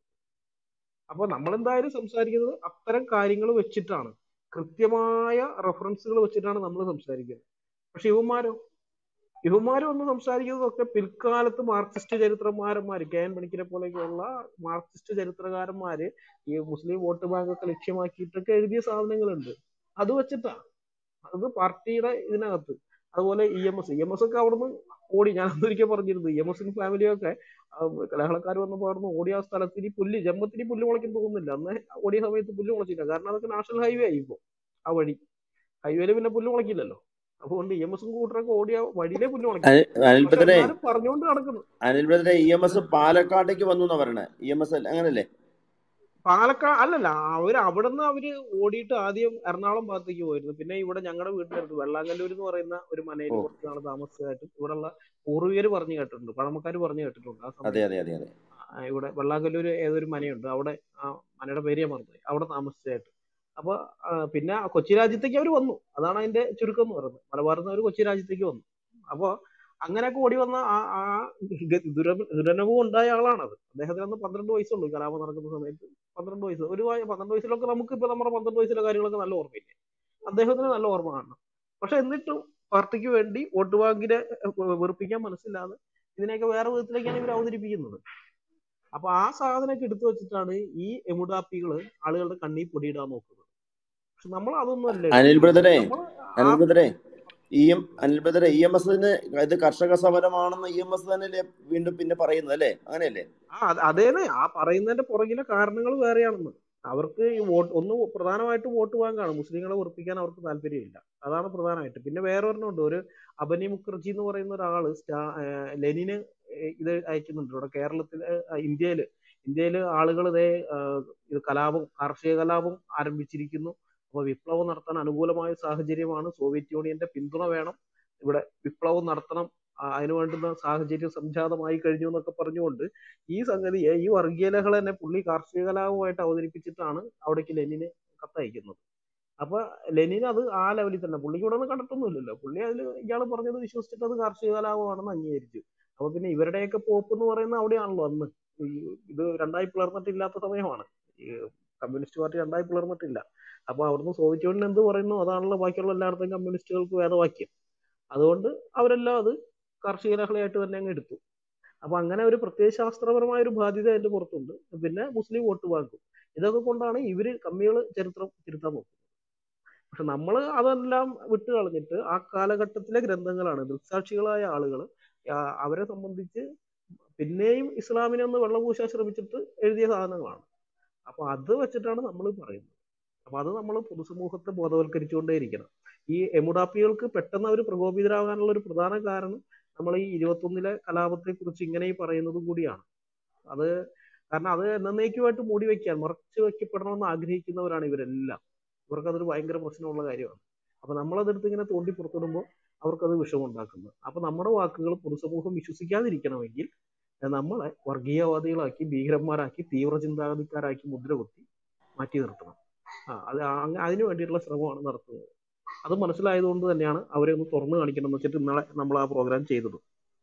അപ്പൊ നമ്മൾ എന്തായാലും സംസാരിക്കുന്നത് അത്തരം കാര്യങ്ങൾ വെച്ചിട്ടാണ് കൃത്യമായ റെഫറൻസുകൾ വെച്ചിട്ടാണ് നമ്മൾ സംസാരിക്കുന്നത് പക്ഷെ ഇവന്മാരോ ഇവന്മാരും ഒന്ന് സംസാരിക്കുന്നതൊക്കെ പിൽക്കാലത്ത് മാർക്സിസ്റ്റ് ചരിത്രകാരന്മാര് കെ എൻ പണിക്കരെ പോലെയൊക്കെയുള്ള മാർക്സിസ്റ്റ് ചരിത്രകാരന്മാര് ഈ മുസ്ലിം വോട്ട് ബാങ്ക് ഒക്കെ ലക്ഷ്യമാക്കിയിട്ടൊക്കെ എഴുതിയ സാധനങ്ങളുണ്ട് അത് വെച്ചിട്ടാ അത് പാർട്ടിയുടെ ഇതിനകത്ത് അതുപോലെ E M S E M S ഒക്കെ അവിടുന്ന് ഓടി ഞാൻ അന്നൊരിക്കൽ പറഞ്ഞിരുന്നു ഇ എം എസിന് ഫാമിലിയൊക്കെ കലഹളക്കാർ വന്നപ്പോൾ അവിടുന്ന് ഓടിയ ആ സ്ഥലത്തിന് പുല്ല് ജമ്മത്തിന് പുല്ല് മുളയ്ക്കും തോന്നുന്നില്ല അന്ന് ഓടിയ സമയത്ത് പുല്ല് മുളച്ചില്ല കാരണം അതൊക്കെ നാഷണൽ ഹൈവേ ആയി ഇപ്പോ ആ വഴി ഹൈവേയിൽ പിന്നെ പുല്ല് മുളയ്ക്കില്ലല്ലോ അതുകൊണ്ട് ഇ എം എസും കൂട്ടറൊക്കെ ഓടിയ വഴിയിലെ പുല്ല് മുളയ്ക്കും അനിൽ അനിൽ പക്ഷെ ബ്രദറെ എന്നാലും പറഞ്ഞുകൊണ്ട് നടക്കുന്നു അനിൽ ബ്രദറെ ഇ എം എസ് പാലക്കാട്ടേക്ക് വന്നു എന്നാ പറയണേ ഇ എം എസ് അങ്ങനല്ലേ പാലക്കാട് അല്ലല്ല അവര് അവിടുന്ന് അവര് ഓടിയിട്ട് ആദ്യം എറണാകുളം ഭാഗത്തേക്ക് പോയിരുന്നു പിന്നെ ഇവിടെ ഞങ്ങളുടെ വീട്ടിനടുത്ത് വെള്ളാങ്കല്ലൂർ എന്ന് പറയുന്ന ഒരു മനയിൽ ഓ കുറച്ച് നാൾ താമസിച്ചതായിട്ട് ഇവിടെയുള്ള പൂർവികര് പറഞ്ഞു കേട്ടിട്ടുണ്ട് പഴമക്കാർ പറഞ്ഞു കേട്ടിട്ടുണ്ട് ആ അതെ സമയത്ത് അതെ അതെ അതെ ആ, ഇവിടെ വെള്ളാങ്കല്ലൂർ ഏതൊരു മനയുണ്ട് അവിടെ ആ മനയുടെ പേര് ഞാൻ മറന്നുപോയി അവിടെ താമസിച്ചതായിട്ട് അപ്പൊ ആ, പിന്നെ കൊച്ചി രാജ്യത്തേക്ക് അവർ വന്നു അതാണ് അതിന്റെ ചുരുക്കം എന്ന് പറയുന്നത് മലബാറിൽ നിന്ന് അവർ കൊച്ചി രാജ്യത്തേക്ക് വന്നു അപ്പൊ അങ്ങനെയൊക്കെ ഓടി വന്ന ആ ആ ഗ- ദുരവ- ദുരനുഭവം ഉണ്ടായ ആളാണത് അദ്ദേഹത്തിന് അന്ന് പന്ത്രണ്ട് വയസ്സുള്ളൂ ഈ കലാപം നടക്കുന്ന സമയത്ത് പന്ത്രണ്ട് വയസ്സ് ഒരു വയ- പന്ത്രണ്ട് വയസ്സിലൊക്കെ നമുക്ക് ഇപ്പൊ നമ്മുടെ പന്ത്രണ്ട് വയസ്സിലെ കാര്യങ്ങളൊക്കെ നല്ല ഓർമ്മയില്ലേ അദ്ദേഹത്തിന് നല്ല ഓർമ്മ കാണണം പക്ഷെ എന്നിട്ടും പാർട്ടിക്ക് വേണ്ടി വോട്ട് ബാങ്കിനെ ഏഹ്, വെറുപ്പിക്കാൻ മനസ്സില്ലാതെ ഇതിനെയൊക്കെ വേറെ വിധത്തിലേക്കാണ് ഇവർ അവതരിപ്പിക്കുന്നത് അപ്പൊ ആ സാധനമൊക്കെ എടുത്തു വെച്ചിട്ടാണ് ഈ എമുഡാപ്പികള് ആളുകളുടെ കണ്ണീർ പൊടിയിടാൻ നോക്കുന്നത് പക്ഷെ നമ്മൾ അതൊന്നും അല്ല അനിൽ എടുക്കുന്നത് ബ്രദറെ നമ്മൾ ആ അനിൽ ബ്രദറെ ഇ എം അനിൽ ബ്രദറെ ഇ എം എസിന് ഇത് കർഷക സമരമാണെന്ന് ഇ എം എസ് തന്നെയല്ലേ വീണ്ടും പിന്നെ പറയുന്നത് അല്ലേ അങ്ങനെയല്ലേ ആ അത് അതേന്നെ ആ പറയുന്നതിന്റെ പുറകിലെ കാരണങ്ങൾ വേറെയാണെന്ന് അവർക്ക് ഈ വോട്ട് ഒന്ന് പ്രധാനമായിട്ട് വോട്ട് ബാങ്കാണ് മുസ്ലിങ്ങളെ ഉറപ്പിക്കാൻ അവർക്ക് താല്പര്യമില്ല അതാണ് പ്രധാനമായിട്ട് പിന്നെ വേറെ ഒരെണ്ണമുണ്ട് ഒരു അബനി മുഖർജി എന്ന് പറയുന്ന ഒരാള് സ്റ്റാ ഏഹ് ലെനിന് ഇത് അയക്കുന്നുണ്ട് ഇവിടെ കേരളത്തില് ഏഹ് ഇന്ത്യയില് ഇന്ത്യയില് ആളുകൾ ഇതേ ഏഹ് ഇത് കലാപം കാർഷിക കലാപം ആരംഭിച്ചിരിക്കുന്നു അപ്പൊ വിപ്ലവം നടത്താൻ അനുകൂലമായ സാഹചര്യമാണ് സോവിയറ്റ് യൂണിയന്റെ പിന്തുണ വേണം ഇവിടെ വിപ്ലവം നടത്തണം ആ, അതിന് വേണ്ടുന്ന സാഹചര്യം സംജാതമായി കഴിഞ്ഞു എന്നൊക്കെ പറഞ്ഞുകൊണ്ട് ഈ സംഗതിയെ ഈ വർഗീയ ലഹള തന്നെ പുള്ളി കാർഷിക കലാപമായിട്ട് അവതരിപ്പിച്ചിട്ടാണ് അവിടേക്ക് ലെനിന് കത്തയക്കുന്നത് അപ്പൊ ലെനിൻ അത് ആ ലെവലിൽ തന്നെ പുള്ളിക്ക് ഇവിടെ ഒന്നും കണ്ടിട്ടൊന്നുമില്ലല്ലോ പുള്ളി അതിൽ ഇയാൾ പറഞ്ഞത് വിശ്വസിച്ചിട്ട് അത് കാർഷിക കലാപമാണെന്ന് അംഗീകരിച്ചു അപ്പൊ പിന്നെ ഇവരുടെയൊക്കെ പോപ്പ് എന്ന് പറയുന്നത് അവിടെയാണല്ലോ അന്ന് ഈ ഇത് രണ്ടായി പിളർന്നിട്ടില്ലാത്ത സമയമാണ് ഈ കമ്മ്യൂണിസ്റ്റ് പാർട്ടി രണ്ടായി പിളർന്നിട്ടില്ല അപ്പൊ അവിടുന്ന് സോവിയറ്റ് യൂണിയൻ എന്ത് പറയുന്നു അതാണല്ലോ ബാക്കിയുള്ള എല്ലായിടത്തും കമ്മ്യൂണിസ്റ്റുകൾക്ക് വേദവാക്യം അതുകൊണ്ട് അവരെല്ലാം അത് കാർഷിക ലഹളയായിട്ട് തന്നെ അങ്ങ് എടുത്തു അപ്പൊ അങ്ങനെ ഒരു പ്രത്യയശാസ്ത്രപരമായ ഒരു ബാധ്യത അതിന്റെ പുറത്തുണ്ട് പിന്നെ മുസ്ലിം വോട്ട് ബാങ്കും ഇതൊക്കെ കൊണ്ടാണ് ഇവര് കമ്മികൾ ചരിത്രം തിരുത്താൻ നോക്കുന്നത് പക്ഷെ നമ്മൾ അതെല്ലാം വിട്ടു കളഞ്ഞിട്ട് ആ കാലഘട്ടത്തിലെ ഗ്രന്ഥങ്ങളാണ് ദൃക്സാക്ഷികളായ ആളുകൾ അവരെ സംബന്ധിച്ച് പിന്നെയും ഇസ്ലാമിനെ ഒന്ന് വെള്ളപൂശാൻ ശ്രമിച്ചിട്ട് എഴുതിയ സാധനങ്ങളാണ് അപ്പൊ അത് വെച്ചിട്ടാണ് നമ്മൾ പറയുന്നത് അപ്പൊ അത് നമ്മൾ പൊതുസമൂഹത്തെ ബോധവൽക്കരിച്ചുകൊണ്ടേയിരിക്കണം ഈ എമുഡാപ്പികൾക്ക് പെട്ടെന്ന് അവർ പ്രകോപിതരാകാനുള്ള ഒരു പ്രധാന കാരണം നമ്മൾ ഈ ഇരുപത്തൊന്നിലെ കലാപത്തെ കുറിച്ച് ഇങ്ങനെ ഈ പറയുന്നതും കൂടിയാണ് അത് കാരണം അത് എന്നേക്കുമായിട്ട് മൂടി വെക്കാൻ മറച്ചു വെക്കപ്പെടണമെന്ന് ആഗ്രഹിക്കുന്നവരാണ് ഇവരെല്ലാം ഇവർക്ക് അതൊരു ഭയങ്കര പ്രശ്നമുള്ള കാര്യമാണ് അപ്പൊ നമ്മളതെടുത്ത് ഇങ്ങനെ തോണ്ടി പുറത്തിടുമ്പോൾ അവർക്കത് വിഷമുണ്ടാക്കുന്നത് അപ്പൊ നമ്മുടെ വാക്കുകൾ പൊതുസമൂഹം വിശ്വസിക്കാതിരിക്കണമെങ്കിൽ നമ്മളെ വർഗീയവാദികളാക്കി ഭീകരന്മാരാക്കി തീവ്ര ചിന്താഗതിക്കാരാക്കി മുദ്ര കുത്തി മാറ്റി നിർത്തണം ആ അത് ആ- അതിനു വേണ്ടിയിട്ടുള്ള ശ്രമമാണ് നടത്തുന്നത് അത് മനസ്സിലായതുകൊണ്ട് തന്നെയാണ് അവരെ ഒന്ന് തുറന്നു കാണിക്കണം എന്ന് വെച്ചിട്ട് ഇന്നലെ നമ്മൾ ആ പ്രോഗ്രാം ചെയ്തത്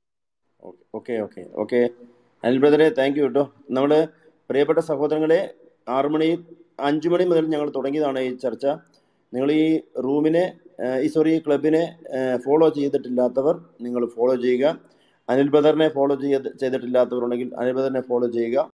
ഓക്കെ ഓക്കെ ഓക്കെ അനിൽ ബ്രദറെ താങ്ക് യു കേട്ടോ നമ്മൾ പ്രിയപ്പെട്ട സഹോദരങ്ങളെ ആറു മണി അഞ്ചു മണി മുതൽ ഞങ്ങൾ തുടങ്ങിയതാണ് ഈ ചർച്ച നിങ്ങൾ ഈ റൂമിനെ ഏഹ്, ഈ സോറി ഈ ക്ലബിനെ ഫോളോ ചെയ്തിട്ടില്ലാത്തവർ നിങ്ങൾ ഫോളോ ചെയ്യുക അനിൽ ബ്രദറിനെ ഫോളോ ചെയ്ത് ചെയ്തിട്ടില്ലാത്തവരുണ്ടെങ്കിൽ അനിൽ ബ്രദറിനെ ഫോളോ ചെയ്യുക